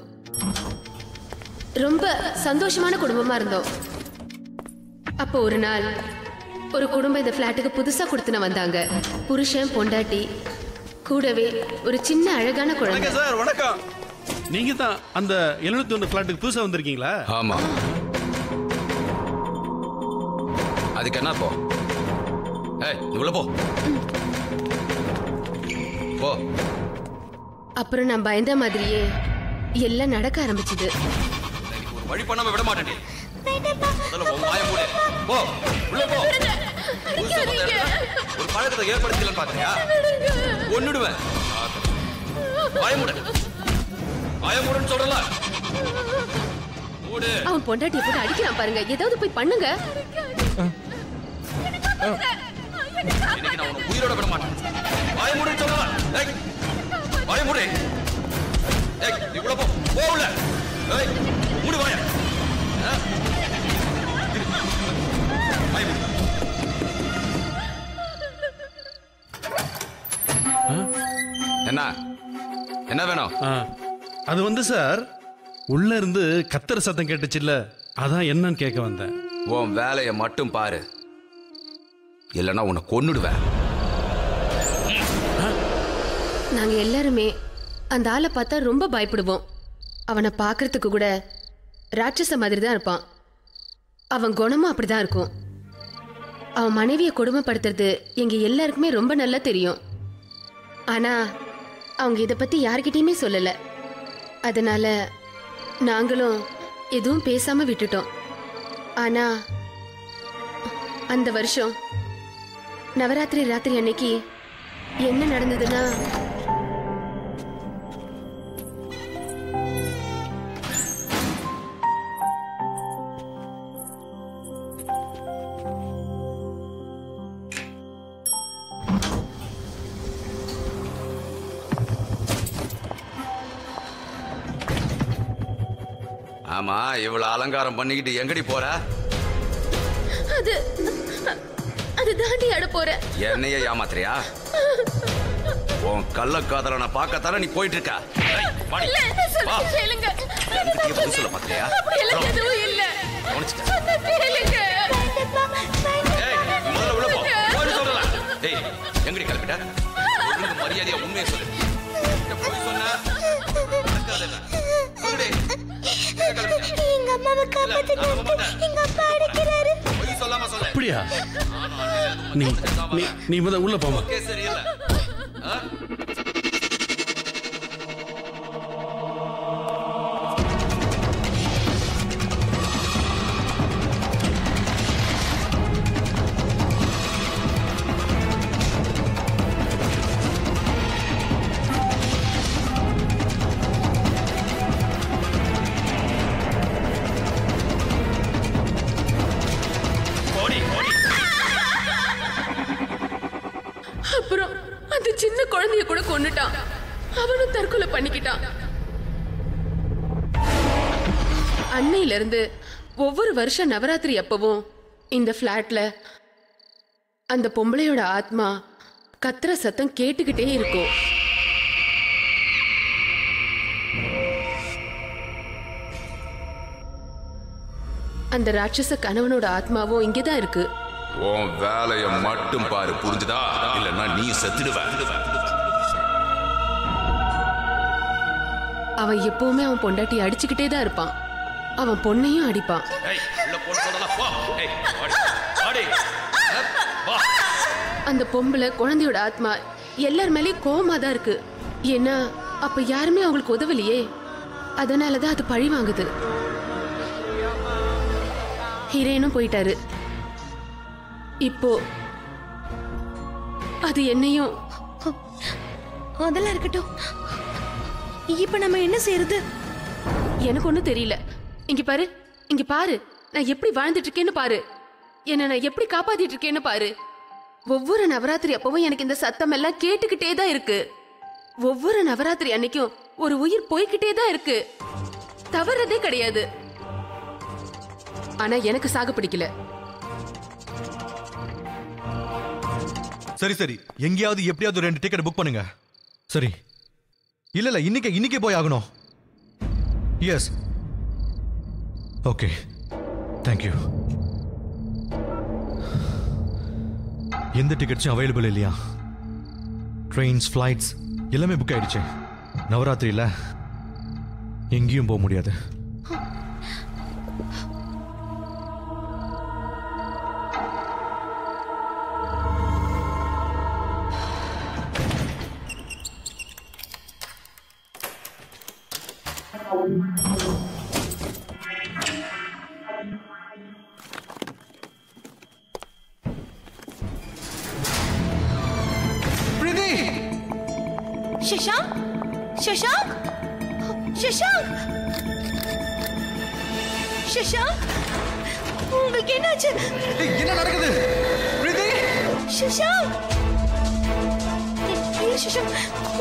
[SPEAKER 9] ரொம்ப சந்தோஷமான குடும்பமா இருந்தோம் அப்போ ஒரு நாள் ஒரு குடும்பம் இந்த ஃப்ளாட்டுக்கு புதுசா கொடுத்துன வந்தாங்க புருஷன் பொண்டாட்டி கூடவே ஒரு சின்ன அழகான குழந்தை
[SPEAKER 7] சார் வணக்கம் நீங்க தான் அந்த எழுநூத்தி ஒன்று ஃபிளாட்டுக்கு புதுசா வந்திருக்கீங்களா
[SPEAKER 15] ஆமா அதுக்கு என்ன போ ஏய் நீ உள்ள போ போ
[SPEAKER 9] அப்புறம் நான் பயந்த மாதிரியே எல்லாம் நடக்க ஆரம்பிச்சது
[SPEAKER 15] ஒரு வழி பண்ணாம விட மாட்டேன் முதல்ல உன் வாயை மூடு போ உள்ள போ புதுசா வந்த இடத்துல ஒரு பழக்கத்தை ஏற்படுத்தலன்னு பாக்குறியா ஒன்னுடுவேன் வாய மூடு வாய மூடுன்னு சொல்றல மூடு
[SPEAKER 9] அவன் பொண்டாட்டியை போட்டு அடிக்கிறான் பாருங்க ஏதாவது போய் பண்ணுங்க
[SPEAKER 15] இன்னைக்கு நான் உன்னை உயிரோட விட மாட்டேன் வாய மூடுன்னு சொல்றல ஏய் வாய மூடு ஏய் நீ உள்ள போ போ உள்ள ஏய் மூடு வாய ஆ? இரு. வாய மூடு என்ன என்ன வேணும்
[SPEAKER 7] அது வந்து சார் உள்ள இருந்து கத்தர் சத்தம் கேட்டுச்சுல்ல அதான் என்னன்னு கேட்க வந்தேன்
[SPEAKER 15] உன் வேலையை மட்டும் பாரு இல்லைன்னா உன்னை கொன்னுடுவேன்
[SPEAKER 9] நாங்க எல்லாருமே அந்த ஆளை பார்த்தா ரொம்ப பயப்படுவோம் அவனை பார்க்கறதுக்கு கூட ராட்சச மாதிரி தான் இருப்பான் அவன் குணமும் அப்படிதான் இருக்கும் அவன் மனைவியை கொடுமைப்படுத்துறது எங்க எல்லாருக்குமே ரொம்ப நல்லா தெரியும் ஆனா அவங்க இதை பத்தி யார்கிட்டயுமே சொல்லல அதனால நாங்களும் எதுவும் பேசாம விட்டுட்டோம் ஆனா அந்த வருஷம் நவராத்திரி ராத்திரி அன்னைக்கு என்ன நடந்ததுன்னா
[SPEAKER 15] ஆமா இவ்வளவு அலங்காரம் பண்ணிக்கிட்டு எங்கடி போற
[SPEAKER 9] அது அது தாண்டி ஆட போற
[SPEAKER 15] என்னையே ஏமாத்துறியா உன் கள்ளக்காதலனை பார்க்கத்தானே நீ போயிட்டு இருக்க ஏய், வாடி.
[SPEAKER 12] இல்ல என்ன
[SPEAKER 15] வா.
[SPEAKER 12] சொல்லுங்க கேளுங்க
[SPEAKER 15] என்கிட்டயே பதில் சொல்ல பார்க்கறியா?
[SPEAKER 12] அப்படி எல்லாம் எதுவும் இல்ல
[SPEAKER 15] கவனிச்சுக்க.
[SPEAKER 12] சொன்னா கேளுங்க
[SPEAKER 15] ஏய், நீ முதல்ல உள்ள போ. போன்னு சொல்றல. ஏய், எங்கடி கிளம்பிட்ட? ஒழுங்கு மரியாதையா உண்மையை சொல்லு. என்கிட்ட பொய் சொன்ன, நடக்காது என்ன? சொல்லுடி. எங்க கிளம்பிட்ட?
[SPEAKER 12] எங்க அம்மாவை காப்பாத்துங்க எங்க அப்பா அடிக்கிறாரு
[SPEAKER 15] பொய் சொல்லாம சொல்லு.
[SPEAKER 7] அப்படியா நீ நீ நீ முத உள்ள போமா
[SPEAKER 15] ஓகே, சரி, இல்ல. ஆ? ஓடி, ஓடி.
[SPEAKER 9] அப்புறம் அந்த சின்ன குழந்தைய கூட கொன்னுட்டான் அவனும் தற்கொலை பண்ணிக்கிட்டான் அன்னையில இருந்து ஒவ்வொரு வருஷம் நவராத்திரி அப்பவும் இந்த ஃப்ளாட்ல அந்த பொம்பளையோட ஆத்மா கத்துற சத்தம் கேட்டுக்கிட்டே இருக்கும் அந்த ராட்சச கணவனோட ஆத்மாவும் இங்கதான் இருக்கு
[SPEAKER 15] உன் வேலையை மட்டும் பாரு புரிஞ்சுதா இல்லைன்னா நீ செத்துடுவ
[SPEAKER 9] அவன் எப்பவுமே அவன் பொண்டாட்டி அடிச்சுக்கிட்டே தான் இருப்பான் அவன் பொண்ணையும் அடிப்பான்
[SPEAKER 15] ஏய் உள்ள போன்னு சொல்லலாம் போ ஏய் வாடி வாடி ஆ, வா
[SPEAKER 9] அந்த பொம்பளை குழந்தையோட ஆத்மா எல்லார் மேலயும் கோவமா தான் இருக்கு ஏன்னா அப்ப யாருமே அவங்களுக்கு உதவலையே அதனாலதான் அது பழி வாங்குது ஹீரோயினும் போயிட்டாரு இப்போ அது என்னையும்
[SPEAKER 4] அதெல்லாம் இருக்கட்டும் இப்ப நம்ம என்ன செய்யறது
[SPEAKER 9] எனக்கு ஒண்ணும் தெரியல இங்க பாரு இங்க பாரு நான் எப்படி வாழ்ந்துட்டு இருக்கேன்னு பாரு என்ன நான் எப்படி காப்பாத்திட்டு இருக்கேன்னு பாரு ஒவ்வொரு நவராத்திரி அப்பவும் எனக்கு இந்த சத்தம் எல்லாம் கேட்டுக்கிட்டே தான் இருக்கு ஒவ்வொரு நவராத்திரி அன்னைக்கும் ஒரு உயிர் போய்கிட்டே தான் இருக்கு தவறதே கிடையாது ஆனா எனக்கு சாக பிடிக்கல
[SPEAKER 3] சரி சரி எங்கேயாவது எப்படியாவது ஒரு ரெண்டு டிக்கெட் புக் பண்ணுங்க சரி இல்ல இல்ல இன்னைக்கு இன்னைக்கே போய் ஆகணும் எஸ் ஓகே தேங்க்யூ எந்த டிக்கெட்ஸும் அவைலபிள் இல்லையா ட்ரெயின்ஸ் ஃப்ளைட்ஸ் எல்லாமே புக் ஆயிடுச்சு நவராத்திரியில் எங்கேயும் போக முடியாது
[SPEAKER 4] பிரீதி சஷாங்க் சஷாங்க் சஷாங்க் சஷாங்க் உங்களுக்கு என்னாச்சு
[SPEAKER 3] என்ன நடக்குது பிரீதி
[SPEAKER 4] சஷாங்க் ஏய், சஷாங்க்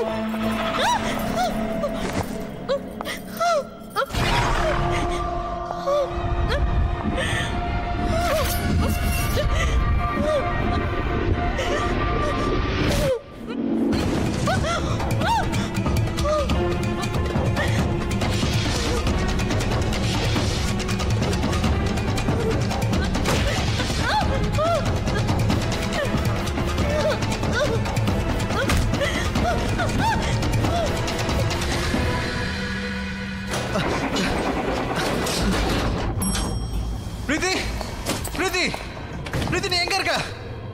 [SPEAKER 3] பிரீத்தி பிரீத்தி பிரீத்தி நீ எங்க இருக்க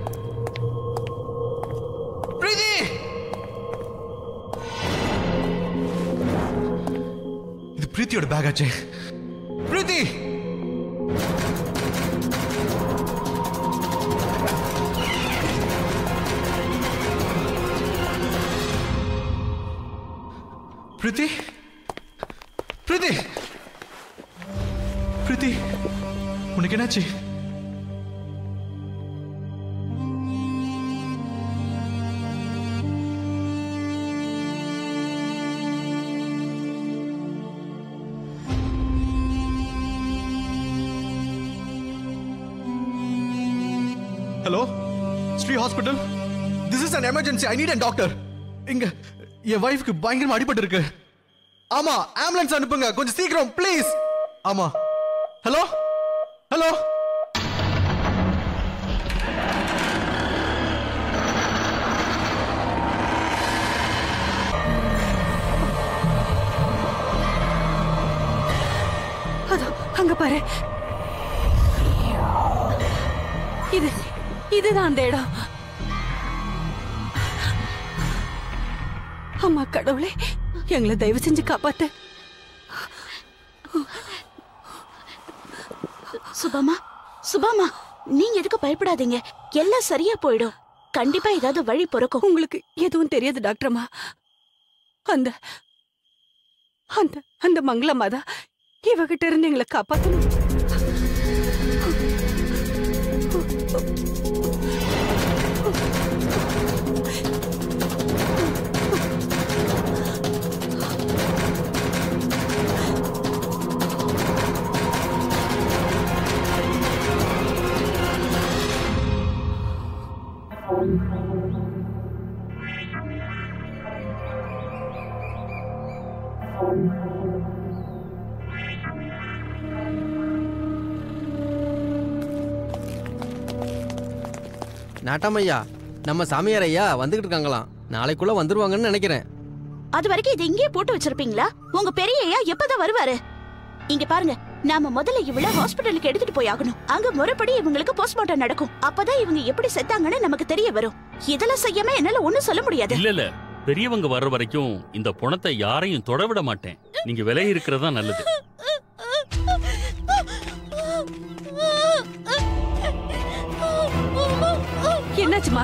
[SPEAKER 3] பிரீத்தி இது பிரீத்தியோட பேக் ஆச்சே பிரீத்தி பிரீத்தி பிரீத்தி பிரீத்தி உனக்கு என்னாச்சு hello Sri hospital this is an emergency I need a doctor இங்க என் வைஃப்க்கு பயங்கரமா அடிபட்டு இருக்கு ஆமா ஆம்புலன்ஸ் அனுப்புங்க கொஞ்சம் சீக்கிரம் ப்ளீஸ் ஆமா ஹலோ ஹலோ
[SPEAKER 16] அதோ அங்க பாரு இது இதுதான் அந்த இடம் அம்மா கடவுளே எங்களை தயவு செஞ்சு காப்பாத்து
[SPEAKER 6] சுபாமா சுபாமா நீங்க எதுக்கு பயப்படாதீங்க எல்லாம் சரியா போயிடும் கண்டிப்பா ஏதாவது வழி பிறக்கும்
[SPEAKER 16] உங்களுக்கு எதுவும் தெரியாது டாக்டர்மா அந்த அந்த அந்த மங்களம்மா தான் இவகிட்ட இருந்து எங்களை காப்பாத்தணும்
[SPEAKER 14] நாட்டாமையா நம்ம சாமியார் ஐயா வந்துகிட்டு இருக்காங்களாம் நாளைக்குள்ள வந்துருவாங்கன்னு நினைக்கிறேன்
[SPEAKER 6] அது வரைக்கும் இது இங்கேயே போட்டு வச்சிருப்பீங்களா உங்க பெரிய ஐயா எப்பதான் வருவாரு இங்க பாருங்க நாம முதல்ல இவள ஹாஸ்பிடலுக்கு எடுத்துட்டு போய் ஆகணும் அங்க முறைப்படி இவங்களுக்கு போஸ்ட்மார்ட்டம் நடக்கும் அப்பதான் இவங்க எப்படி செத்தாங்கன்னு நமக்கு தெரிய வரும் இதெல்லாம் செய்யாம என்னால ஒண்ணும் சொல்ல முடியாது
[SPEAKER 17] இல்ல இல்ல பெரியவங்க வர்ற வரைக்கும் இந்த பணத்தை யாரையும் தொட விட மாட்டேன் நீங்க விலகி இருக்கிறது தான் நல்லது
[SPEAKER 16] என்னாச்சுமா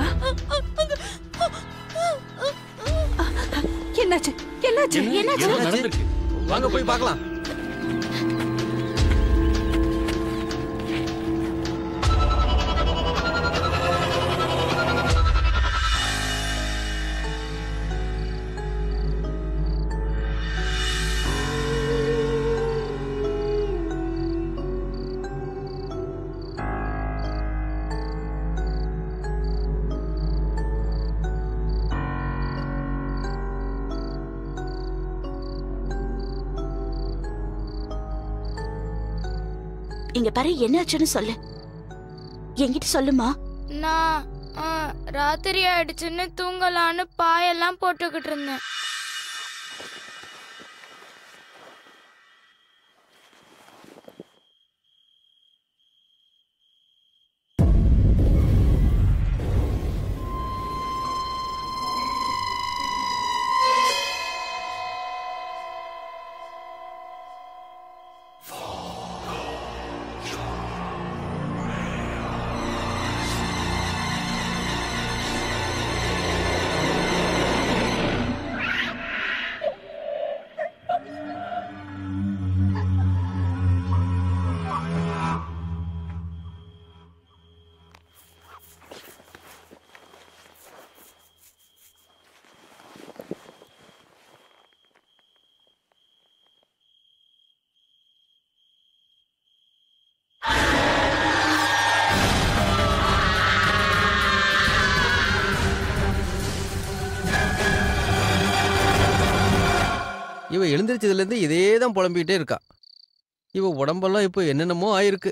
[SPEAKER 16] என்னாச்சு என்னாச்சு
[SPEAKER 14] ஏதோ நடந்திருக்கு. வாங்க போய் பார்க்கலாம்
[SPEAKER 6] இங்க பாரு என்னாச்சுன்னு சொல்லு என்கிட்ட சொல்லுமா
[SPEAKER 12] நான் ஆ, ராத்திரி ஆயிடுச்சுன்னு தூங்கலான்னு பாயெல்லாம் போட்டுக்கிட்டு இருந்தேன்
[SPEAKER 14] இவ எழுந்திரிச்சதுல இருந்து இதே தான் புலம்பிக்கிட்டே இருக்கா இவ உடம்பெல்லாம் இப்போ என்னென்னமோ ஆயிருக்கு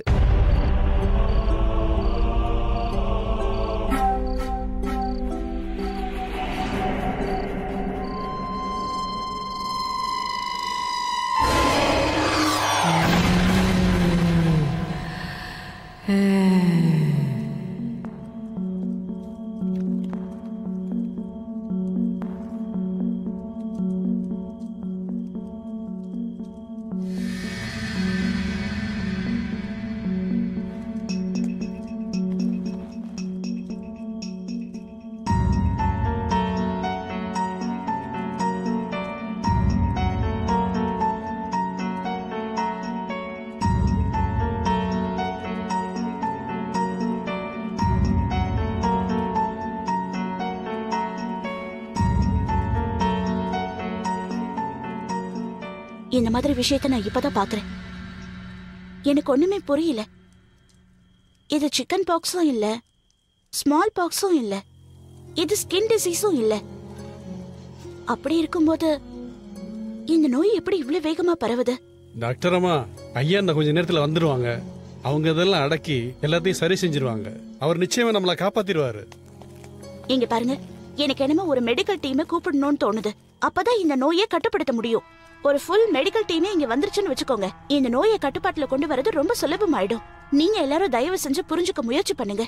[SPEAKER 6] இந்த மாதிரி விஷயத்த நான் இப்பதான் பாக்குறேன் எனக்கு ஒண்ணுமே புரியல இது சிக்கன் பாக்ஸும் இல்ல ஸ்மால் பாக்ஸும் இல்ல இது ஸ்கின் டிசீஸும் இல்ல அப்படி இருக்கும்போது இந்த நோய் எப்படி இவ்வளவு வேகமா பரவுது
[SPEAKER 7] டாக்டர் அம்மா ஐயா இந்த கொஞ்ச நேரத்துல வந்துருவாங்க அவங்க இதெல்லாம் அடக்கி எல்லாத்தையும் சரி செஞ்சிருவாங்க அவர் நிச்சயமா நம்மளை காப்பாத்திடுவாரு
[SPEAKER 6] இங்க பாருங்க எனக்கு என்னமோ ஒரு மெடிக்கல் டீமை கூப்பிடணும்னு தோணுது அப்பதான் இந்த நோயை கட்டுப்படுத்த முடியும் ஒரு ஃபுல் மெடிக்கல் டீமே இங்க வந்துருச்சுன்னு வச்சுக்கோங்க இந்த நோயை கட்டுப்பாட்டுல கொண்டு வரது ரொம்ப சுலபமாயிடும் நீங்க எல்லாரும் தயவு செஞ்சு புரிஞ்சுக்க முயற்சி பண்ணுங்க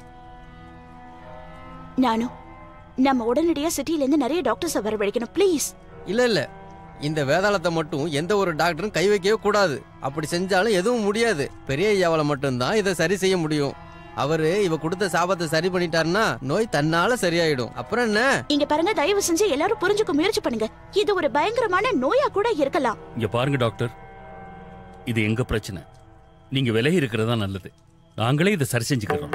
[SPEAKER 6] நானும் நம்ம உடனடியா சிட்டில இருந்து நிறைய டாக்டர்ஸ் வரவழைக்கணும் ப்ளீஸ்
[SPEAKER 14] இல்ல இல்ல இந்த வேதாளத்தை மட்டும் எந்த ஒரு டாக்டரும் கை வைக்கவே கூடாது அப்படி செஞ்சாலும் எதுவும் முடியாது பெரிய ஐயாவால மட்டும்தான் இதை சரி செய்ய முடியும் அவரு இவ கொடுத்த சாபத்தை சரி பண்ணிட்டாருன்னா நோய் தன்னால சரியாயிடும் அப்புறம் என்ன
[SPEAKER 6] இங்க பாருங்க தயவு செஞ்சு எல்லாரும் புரிஞ்சுக்க முயற்சி பண்ணுங்க இது ஒரு பயங்கரமான நோயா கூட இருக்கலாம்
[SPEAKER 17] இங்க பாருங்க டாக்டர் இது எங்க பிரச்சனை நீங்க விலகி இருக்கிறது தான் நல்லது நாங்களே இதை சரி செஞ்சுக்கிறோம்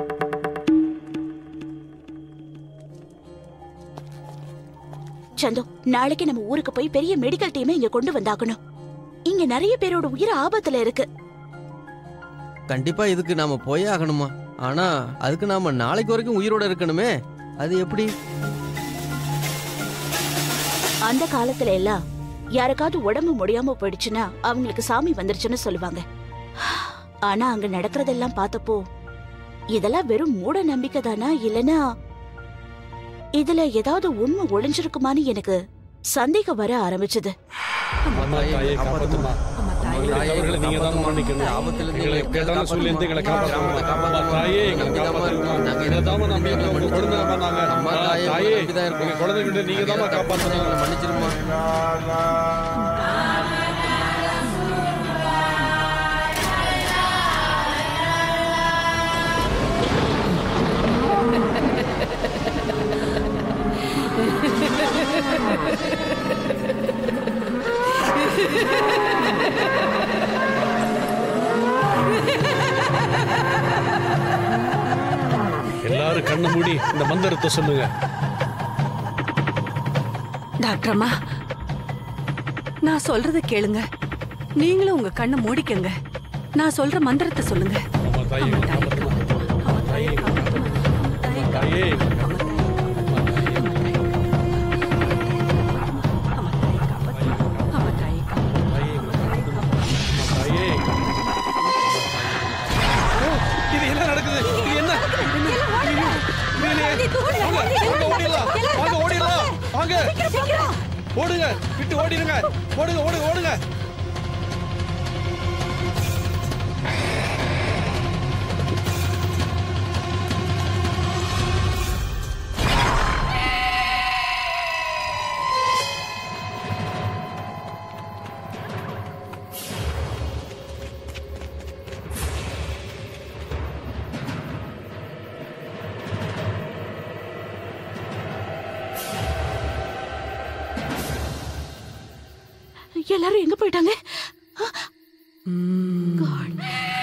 [SPEAKER 6] சந்து நாளைக்கு நம்ம ஊருக்கு போய் பெரிய மெடிக்கல் டீமை இங்க கொண்டு வந்தாகணும் இங்க நிறைய பேரோட உயிர் ஆபத்துல இருக்கு
[SPEAKER 14] கண்டிப்பா இதுக்கு நாம போயே ஆகணுமா ஆனா அதுக்கு நாம நாளைக்கு வரைக்கும் உயிரோட இருக்கணுமே அது எப்படி
[SPEAKER 6] அந்த காலத்துல எல்லாம் யாருக்காவது உடம்பு முடியாம போயிடுச்சுன்னா அவங்களுக்கு சாமி வந்துருச்சுன்னு சொல்லுவாங்க ஆனா அங்க நடக்கிறதெல்லாம் பார்த்தப்போ இதெல்லாம் வெறும் மூட நம்பிக்கை தானா இல்லனா இதுல ஏதாவது உண்மை ஒளிஞ்சிருக்குமான்னு எனக்கு சந்தேகம் வர ஆரம்பிச்சது
[SPEAKER 7] அம்மா தாயை காப்பாத்துமா தவறுகளை நீங்க தான் மன்னிக்கணும் எங்களை கேட்டான சூழ்நிலை எங்களை காப்பாற்றணும் தாயே எங்களை காப்பாற்றணும் எங்களை தாம நம்ம உங்க குழந்தை பண்ணாங்க தாயே எங்க குழந்தைகிட்ட நீங்க தான் காப்பாற்றணும்
[SPEAKER 14] மன்னிச்சிருமா
[SPEAKER 7] எல்லாரும் கண்ணை மூடி இந்த மந்திரத்தை சொல்லுங்க
[SPEAKER 16] டாக்டர் அம்மா நான் சொல்றத கேளுங்க நீங்களும் உங்க கண்ணை மூடிக்கங்க நான் சொல்ற மந்திரத்தை சொல்லுங்க
[SPEAKER 7] தாயே தாயே தாயே இது என்ன நடக்குது இது என்ன ஐயோ, இல்லையே. வாங்க, வாங்க, ஓடிடலாம் வாங்க ஓடிடலாம் வாங்க ஓடுங்க விட்டு ஓடிடுங்க ஓடுங்க ஓடுங்க ஓடுங்க
[SPEAKER 6] எல்லாரும் எங்க போயிட்டாங்க God.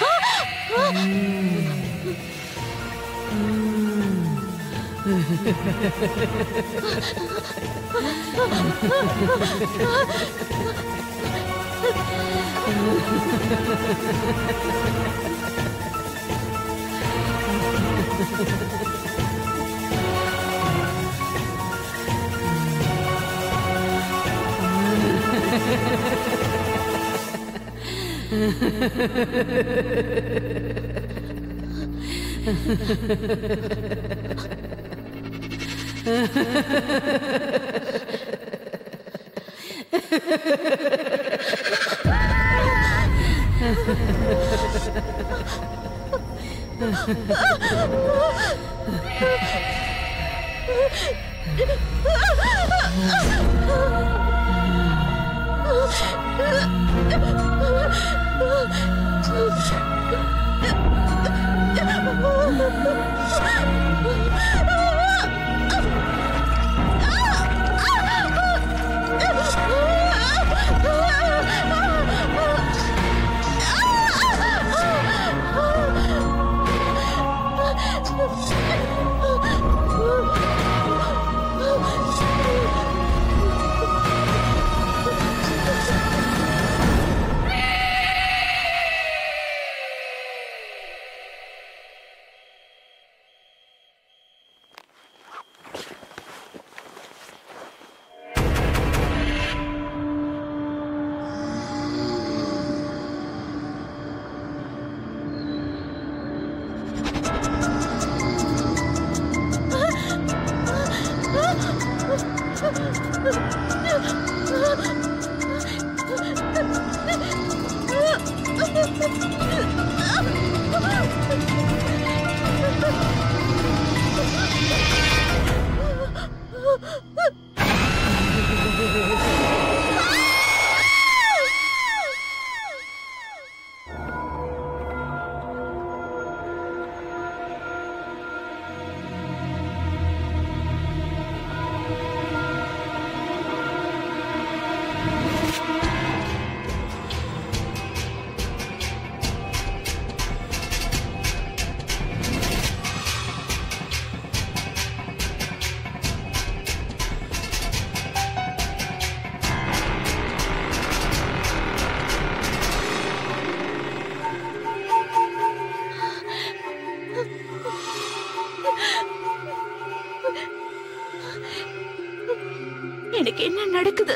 [SPEAKER 6] எனக்கு என்ன நடக்குது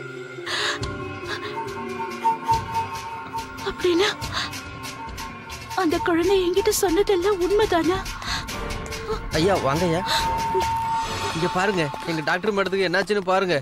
[SPEAKER 6] அப்படின்னா அந்த குழந்தை என்கிட்ட சொன்னதெல்லாம் உண்மைதானா
[SPEAKER 14] ஐயா வாங்க ஐயா இங்க பாருங்க எங்க டாக்டர் மேடத்துக்கு என்னாச்சுன்னு பாருங்க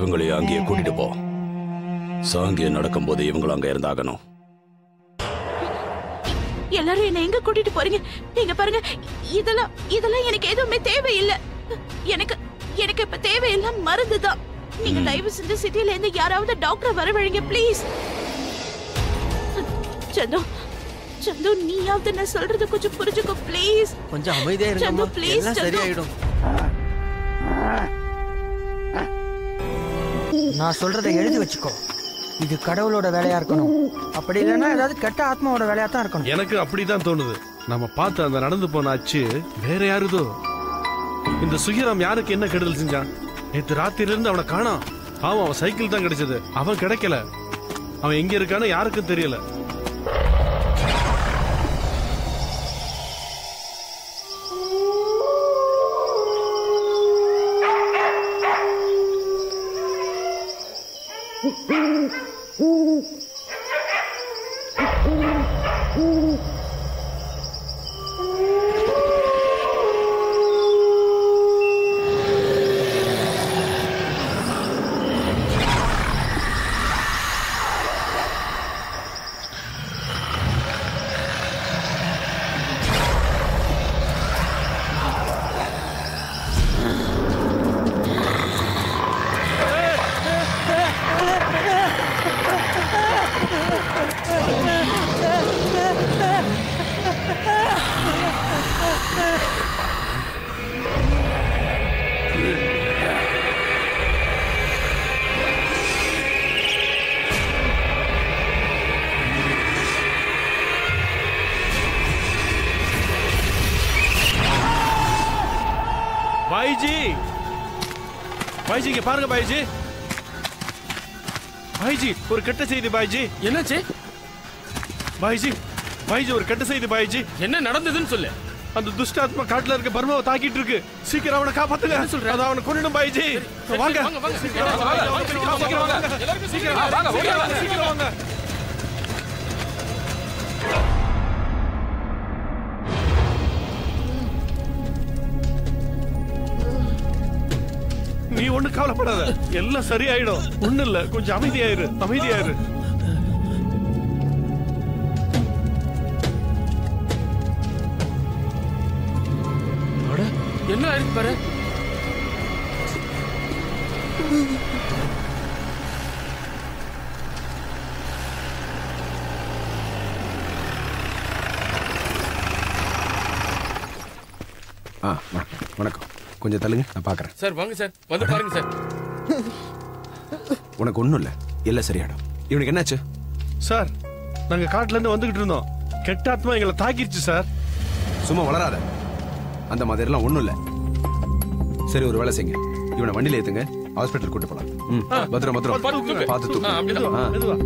[SPEAKER 18] இவங்களையும் அங்கேயே கூட்டிட்டு போ சாங்கியம் நடக்கும்போது இவங்களும் அங்க இருந்தாகணும்
[SPEAKER 6] எல்லாரும் என்ன எங்க கூட்டிட்டு போறீங்க நீங்க பாருங்க இதெல்லாம் இதெல்லாம் எனக்கு எதுவுமே தேவையில்லை எனக்கு எனக்கு இப்ப தேவையெல்லாம் மருந்து தான் நீங்க தயவு செஞ்சு சிட்டில இருந்து யாராவது டாக்டர் வரவழைங்க ப்ளீஸ் சந்து சந்து நீயாவது நான் சொல்றது கொஞ்சம் புரிஞ்சுக்கோ ப்ளீஸ்
[SPEAKER 14] கொஞ்சம் அமைதியா
[SPEAKER 6] சந்து
[SPEAKER 14] இருங்கம்மா
[SPEAKER 6] ப்ளீஸ்
[SPEAKER 14] எல்லாம் சரியாயிடும்
[SPEAKER 19] நான் சொல்றதை எழுதி வச்சுக்கோ இது கடவுளோட வேலையா இருக்கணும் அப்படி இல்லைன்னா ஏதாவது கெட்ட ஆத்மாவோட வேலையா தான் இருக்கணும்
[SPEAKER 2] எனக்கு அப்படிதான் தோணுது நம்ம பார்த்து அந்த நடந்து போன அச்சு வேற யாருதோ இந்த சுகிராம் யாருக்கு என்ன கெடுதல் செஞ்சான் நேத்து ராத்திரில இருந்து அவனை காணோம் பாவம் அவன் சைக்கிள் தான் கிடைச்சது அவன் கிடைக்கல அவன் எங்க இருக்கான்னு யாருக்கும் தெரியல பாய்ஜி பாய்ஜி இங்க பாருங்க பாய்ஜி பாய்ஜி ஒரு கெட்ட செய்தி பாய்ஜி
[SPEAKER 7] என்னாச்சு
[SPEAKER 2] பாய்ஜி பாய்ஜி ஒரு கெட்ட செய்தி பாய்ஜி
[SPEAKER 7] என்ன நடந்ததுன்னு சொல்லு
[SPEAKER 2] அந்த துஷ்டாத்மா காட்டுல இருக்க பர்மாவை தாக்கிட்டு இருக்கு சீக்கிரம் அவனை காப்பாத்துங்க சொல்ற அது அவனை கொன்னுடும் பாய்ஜி வாங்க
[SPEAKER 7] வாங்க, வாங்க.
[SPEAKER 2] சீக்கிரம் வாங்க, வாங்க, சீக்கிரம் வாங்க. சீக்கிரம் வாங்க, சீக்கிரம் வாங்க, சீக்கிரம் வாங்க. நீ ஒண்ணு கவலைப்படாத எல்லாம் சரியாயிடும் ஒண்ணு இல்ல கொஞ்சம் அமைதியாயிரு அமைதியாயிரு
[SPEAKER 7] என்ன ஆயிருக்கு பாரு
[SPEAKER 20] ஆ வணக்கம் வணக்கம் கொஞ்சம் தள்ளுங்க நான் பார்க்குறேன்
[SPEAKER 7] சார் வாங்க சார் வந்து பாருங்க சார்
[SPEAKER 20] உனக்கு ஒன்றும் இல்லை எல்லாம் சரியாயிடும் இவனுக்கு என்னாச்சு
[SPEAKER 2] சார் நாங்க காட்டுல இருந்து வந்துகிட்டு இருந்தோம் கெட்ட ஆத்மா எங்களை தாக்கிருச்சு சார்
[SPEAKER 20] சும்மா வளராத அந்த மாதிரிலாம் ஒன்றும் இல்லை சரி ஒரு வேலை செய்யுங்க இவனை வண்டியில் ஏற்றுங்க ஹாஸ்பிட்டல் கூட்டு போகலாம் ம் பத்திரம் பத்திரம்
[SPEAKER 7] பார்த்து தூக்கு.
[SPEAKER 20] பார்த்து
[SPEAKER 7] ஆ, அப்படிதான்.
[SPEAKER 20] தூக்கு ஆ.
[SPEAKER 2] மெதுவா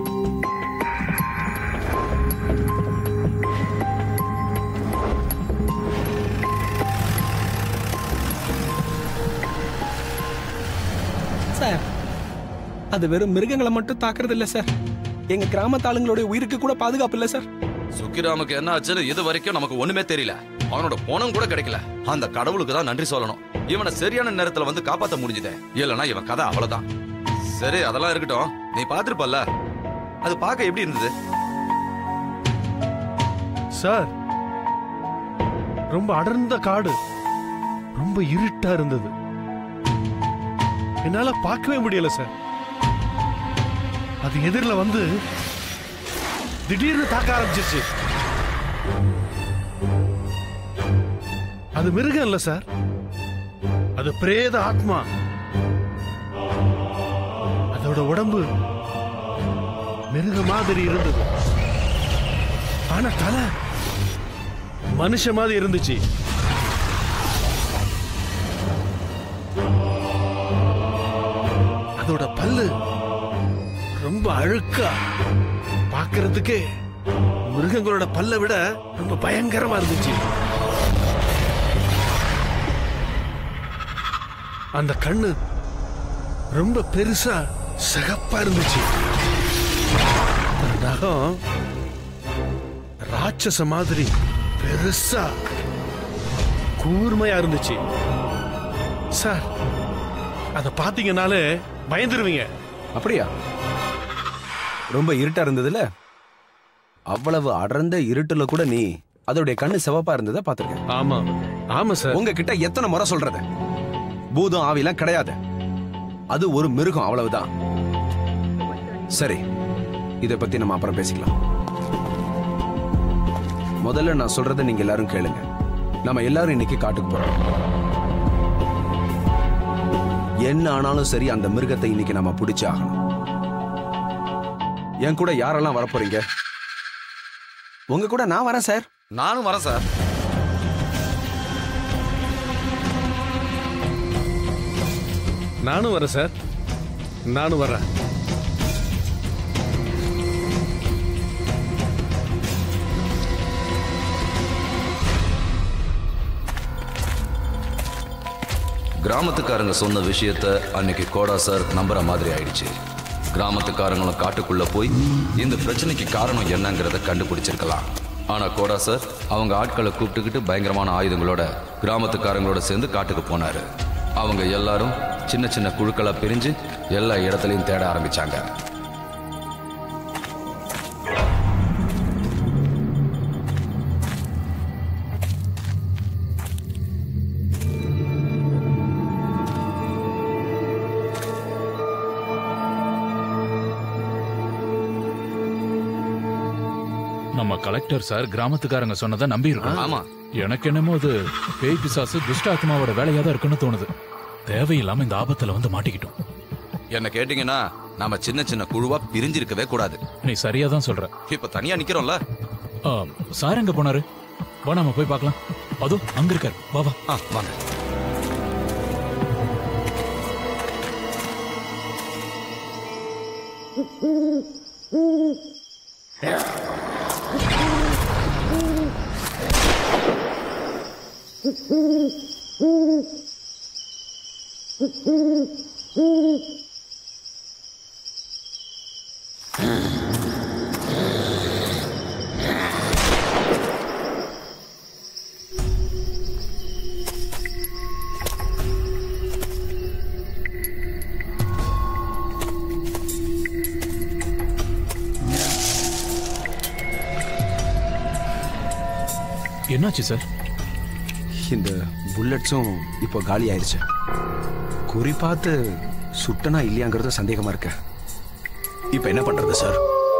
[SPEAKER 20] சார் அது வெறும் மிருகங்களை மட்டும் தாக்குறது இல்ல சார் எங்க கிராமத்து ஆளுங்களுடைய உயிருக்கு கூட பாதுகாப்பு இல்ல சார்
[SPEAKER 15] சுக்கிராமுக்கு என்ன ஆச்சுன்னு இது வரைக்கும் நமக்கு ஒண்ணுமே தெரியல அவனோட பணம் கூட கிடைக்கல அந்த கடவுளுக்கு தான் நன்றி சொல்லணும் இவனை சரியான நேரத்துல வந்து காப்பாத்த முடிஞ்சதே இல்லனா இவன் கதை அவ்வளவுதான் சரி அதெல்லாம் இருக்கட்டும் நீ பாத்திருப்பல்ல அது பார்க்க எப்படி இருந்தது
[SPEAKER 2] சார் ரொம்ப அடர்ந்த காடு ரொம்ப இருட்டா இருந்தது என்னால பார்க்கவே முடியல சார் அது எதிரில் வந்து திடீர்னு தாக்க ஆரம்பிச்சிருச்சு அது மிருகம் இல்ல சார் அது பிரேத ஆத்மா அதோட உடம்பு மிருக மாதிரி இருந்தது ஆனா தலை மனுஷ மாதிரி இருந்துச்சு அதோட பல்லு ரொம்ப அழுக்கா பார்க்கிறதுக்கே மிருகங்களோட பல்லை விட ரொம்ப பயங்கரமா இருந்துச்சு அந்த கண்ணு ரொம்ப பெருசா சிகப்பா இருந்துச்சு அந்த நகம் ராட்சச மாதிரி பெருசா கூர்மையா இருந்துச்சு சார் அத பாத்தீங்கனாலே பயந்துருவீங்க
[SPEAKER 20] அப்படியா ரொம்ப இருட்டா இருந்ததுல அவ்வளவு அடர்ந்த இருட்டுல கூட நீ அதோடைய கண்ணு சிவப்பா இருந்ததை பாத்துருக்கேன்
[SPEAKER 2] ஆமா ஆமா சார்
[SPEAKER 20] உங்ககிட்ட எத்தனை முறை சொல்றது பூதம் ஆவிலாம் கிடையாது அது ஒரு மிருகம் அவ்வளவுதான் சரி இத பத்தி நம்ம அப்புறம் பேசிக்கலாம் முதல்ல நான் சொல்றதை நீங்க எல்லாரும் கேளுங்க நம்ம எல்லாரும் இன்னைக்கு காட்டுக்கு போறோம் என்ன ஆனாலும் சரி அந்த மிருகத்தை இன்னைக்கு நம்ம பிடிச்சே ஆகணும் என் கூட யாரெல்லாம் வரப்போறீங்க உங்க கூட நான் வரேன் சார்
[SPEAKER 13] நானும் வரேன் சார்
[SPEAKER 2] நானும் வரேன் சார் நானும் வரேன்
[SPEAKER 15] கிராமத்துக்காரங்க சொன்ன விஷயத்த அன்னைக்கு கோடா சார் நம்புற மாதிரி ஆயிடுச்சு கிராமத்துக்காரங்களும் காட்டுக்குள்ள போய் இந்த பிரச்சனைக்கு காரணம் என்னங்கிறத கண்டுபிடிச்சிருக்கலாம் ஆனா கோடா சார் அவங்க ஆட்களை கூப்பிட்டுக்கிட்டு பயங்கரமான ஆயுதங்களோட கிராமத்துக்காரங்களோட சேர்ந்து காட்டுக்கு போனாரு அவங்க எல்லாரும் சின்ன சின்ன குழுக்களா பிரிஞ்சு எல்லா இடத்துலையும் தேட ஆரம்பிச்சாங்க
[SPEAKER 10] நம்ம கலெக்டர் சார் கிராமத்துக்காரங்க சொன்னதை நம்பி இருக்கோம்
[SPEAKER 13] ஆமா.
[SPEAKER 10] எனக்கு என்னமோ அது பேய் பிசாசு துஷ்ட ஆத்மாவோட வேலையா தான் இருக்குன்னு தோணுது தேவையில்லாம இந்த ஆபத்துல வந்து மாட்டிக்கிட்டோம்
[SPEAKER 15] என்ன கேட்டீங்கன்னா நாம சின்ன சின்ன குழுவா பிரிஞ்சிருக்கவே கூடாது
[SPEAKER 10] நீ சரியா தான் சொல்ற
[SPEAKER 15] இப்ப தனியா நிக்கிறோம்ல
[SPEAKER 10] ஆ, சார் எங்க போனாரு வா நாம போய் பார்க்கலாம் அதோ அங்க இருக்காரு வா வா
[SPEAKER 15] வாங்க
[SPEAKER 10] என்னாச்சு சார்
[SPEAKER 20] இந்த புல்லட்ஸும் இப்போ காலி ஆயிருச்சு குறி பார்த்து சுட்டனா இல்லையாங்கிறது சந்தேகமா இருக்கு இப்போ என்ன பண்றது சார்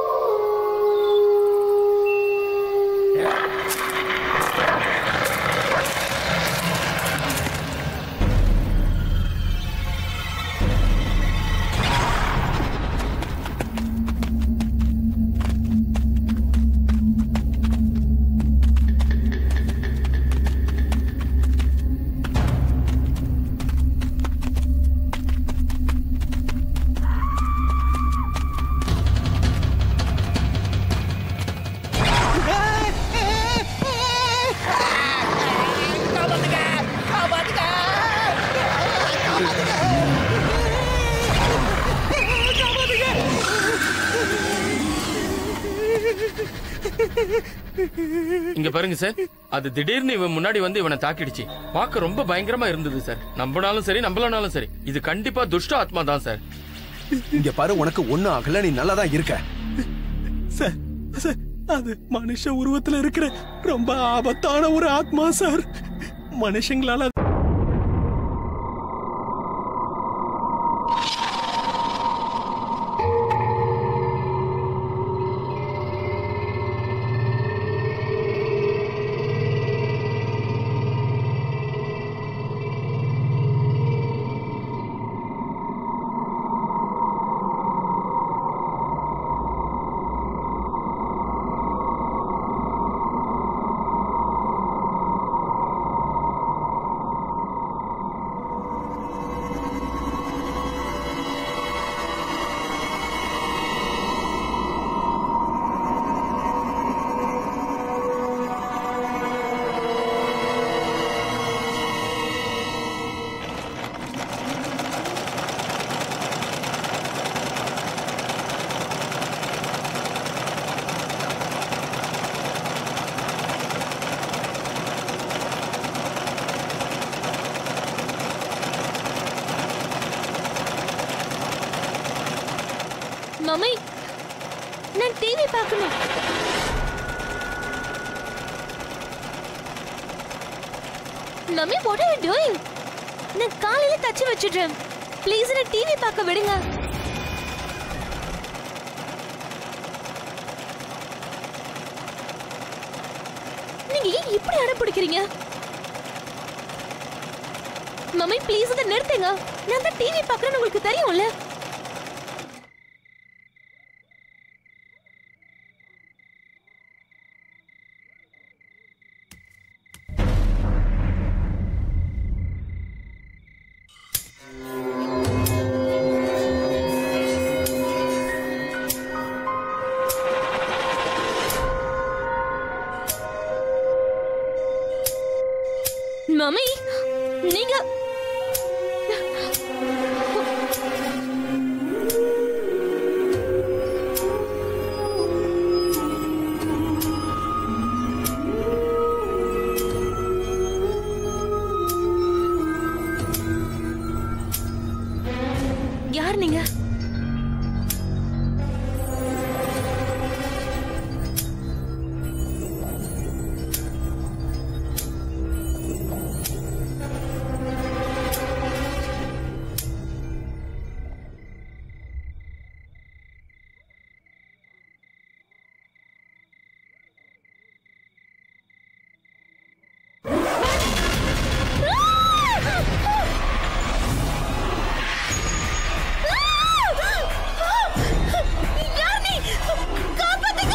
[SPEAKER 21] இங்க பாருங்க சார் அது திடீர்னு இவன் முன்னாடி வந்து இவனை தாக்கிடுச்சு பார்க்க ரொம்ப பயங்கரமா இருந்தது சார் நம்பினாலும் சரி நம்பலனாலும் சரி இது கண்டிப்பா துஷ்ட ஆத்மா தான் சார்
[SPEAKER 20] இங்க பாரு உனக்கு ஒண்ணும் ஆகல நீ நல்லா தான் இருக்க
[SPEAKER 22] சார் சார் அது மனுஷ உருவத்துல இருக்கிற ரொம்ப ஆபத்தான ஒரு ஆத்மா சார் மனுஷங்களால அது-
[SPEAKER 12] மம்மி நான் டிவி பார்க்கணும் mummy what are you doing நான் காலையில தச்சு வச்சிடுறேன் ப்ளீஸ் என்ன டிவி பார்க்க விடுங்க நீங்க ஏன் இப்படி அடம் பிடிக்கிறீங்க மம்மி ப்ளீஸ் இதை நிறுத்துங்க நான் தான் டிவி பார்க்கறேன்னு உங்களுக்கு தெரியும்ல மம்மி நீங்க யார் நீங்க யார் நீ காப்பாத்துங்க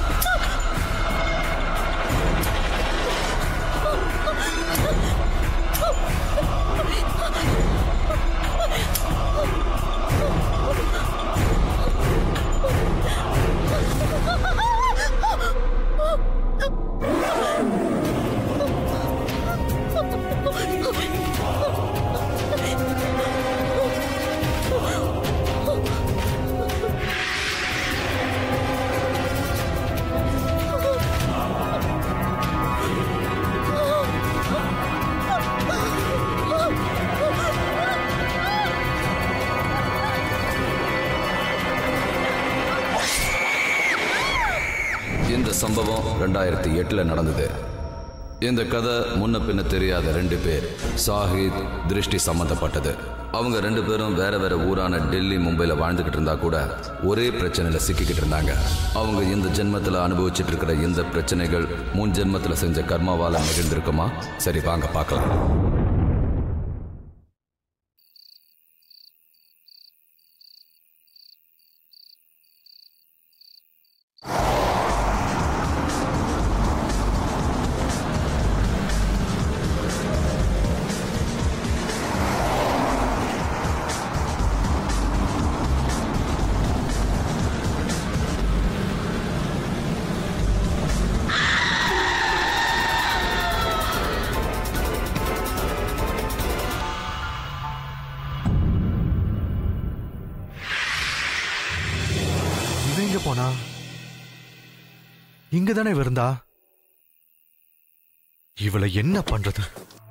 [SPEAKER 18] இந்த சம்பவம் ரெண்டாயிரத்தி எட்டுல நடந்தது இந்த கதை முன்ன பின்ன தெரியாத ரெண்டு பேர் சாஹித் திருஷ்டி சம்பந்தப்பட்டது அவங்க ரெண்டு பேரும் வேற வேற ஊரான டெல்லி மும்பைல வாழ்ந்துகிட்டு இருந்தா கூட ஒரே பிரச்சனையில சிக்கிக்கிட்டு இருந்தாங்க அவங்க இந்த ஜென்மத்துல அனுபவிச்சுட்டு இருக்கிற இந்த பிரச்சனைகள் முன் ஜென்மத்துல செஞ்ச கர்மாவால நிகழ்ந்திருக்குமா சரி வாங்க பார்க்கலாம்
[SPEAKER 3] இவன் எங்க போனா இங்க தானே இருந்தா இவளை என்ன பண்றது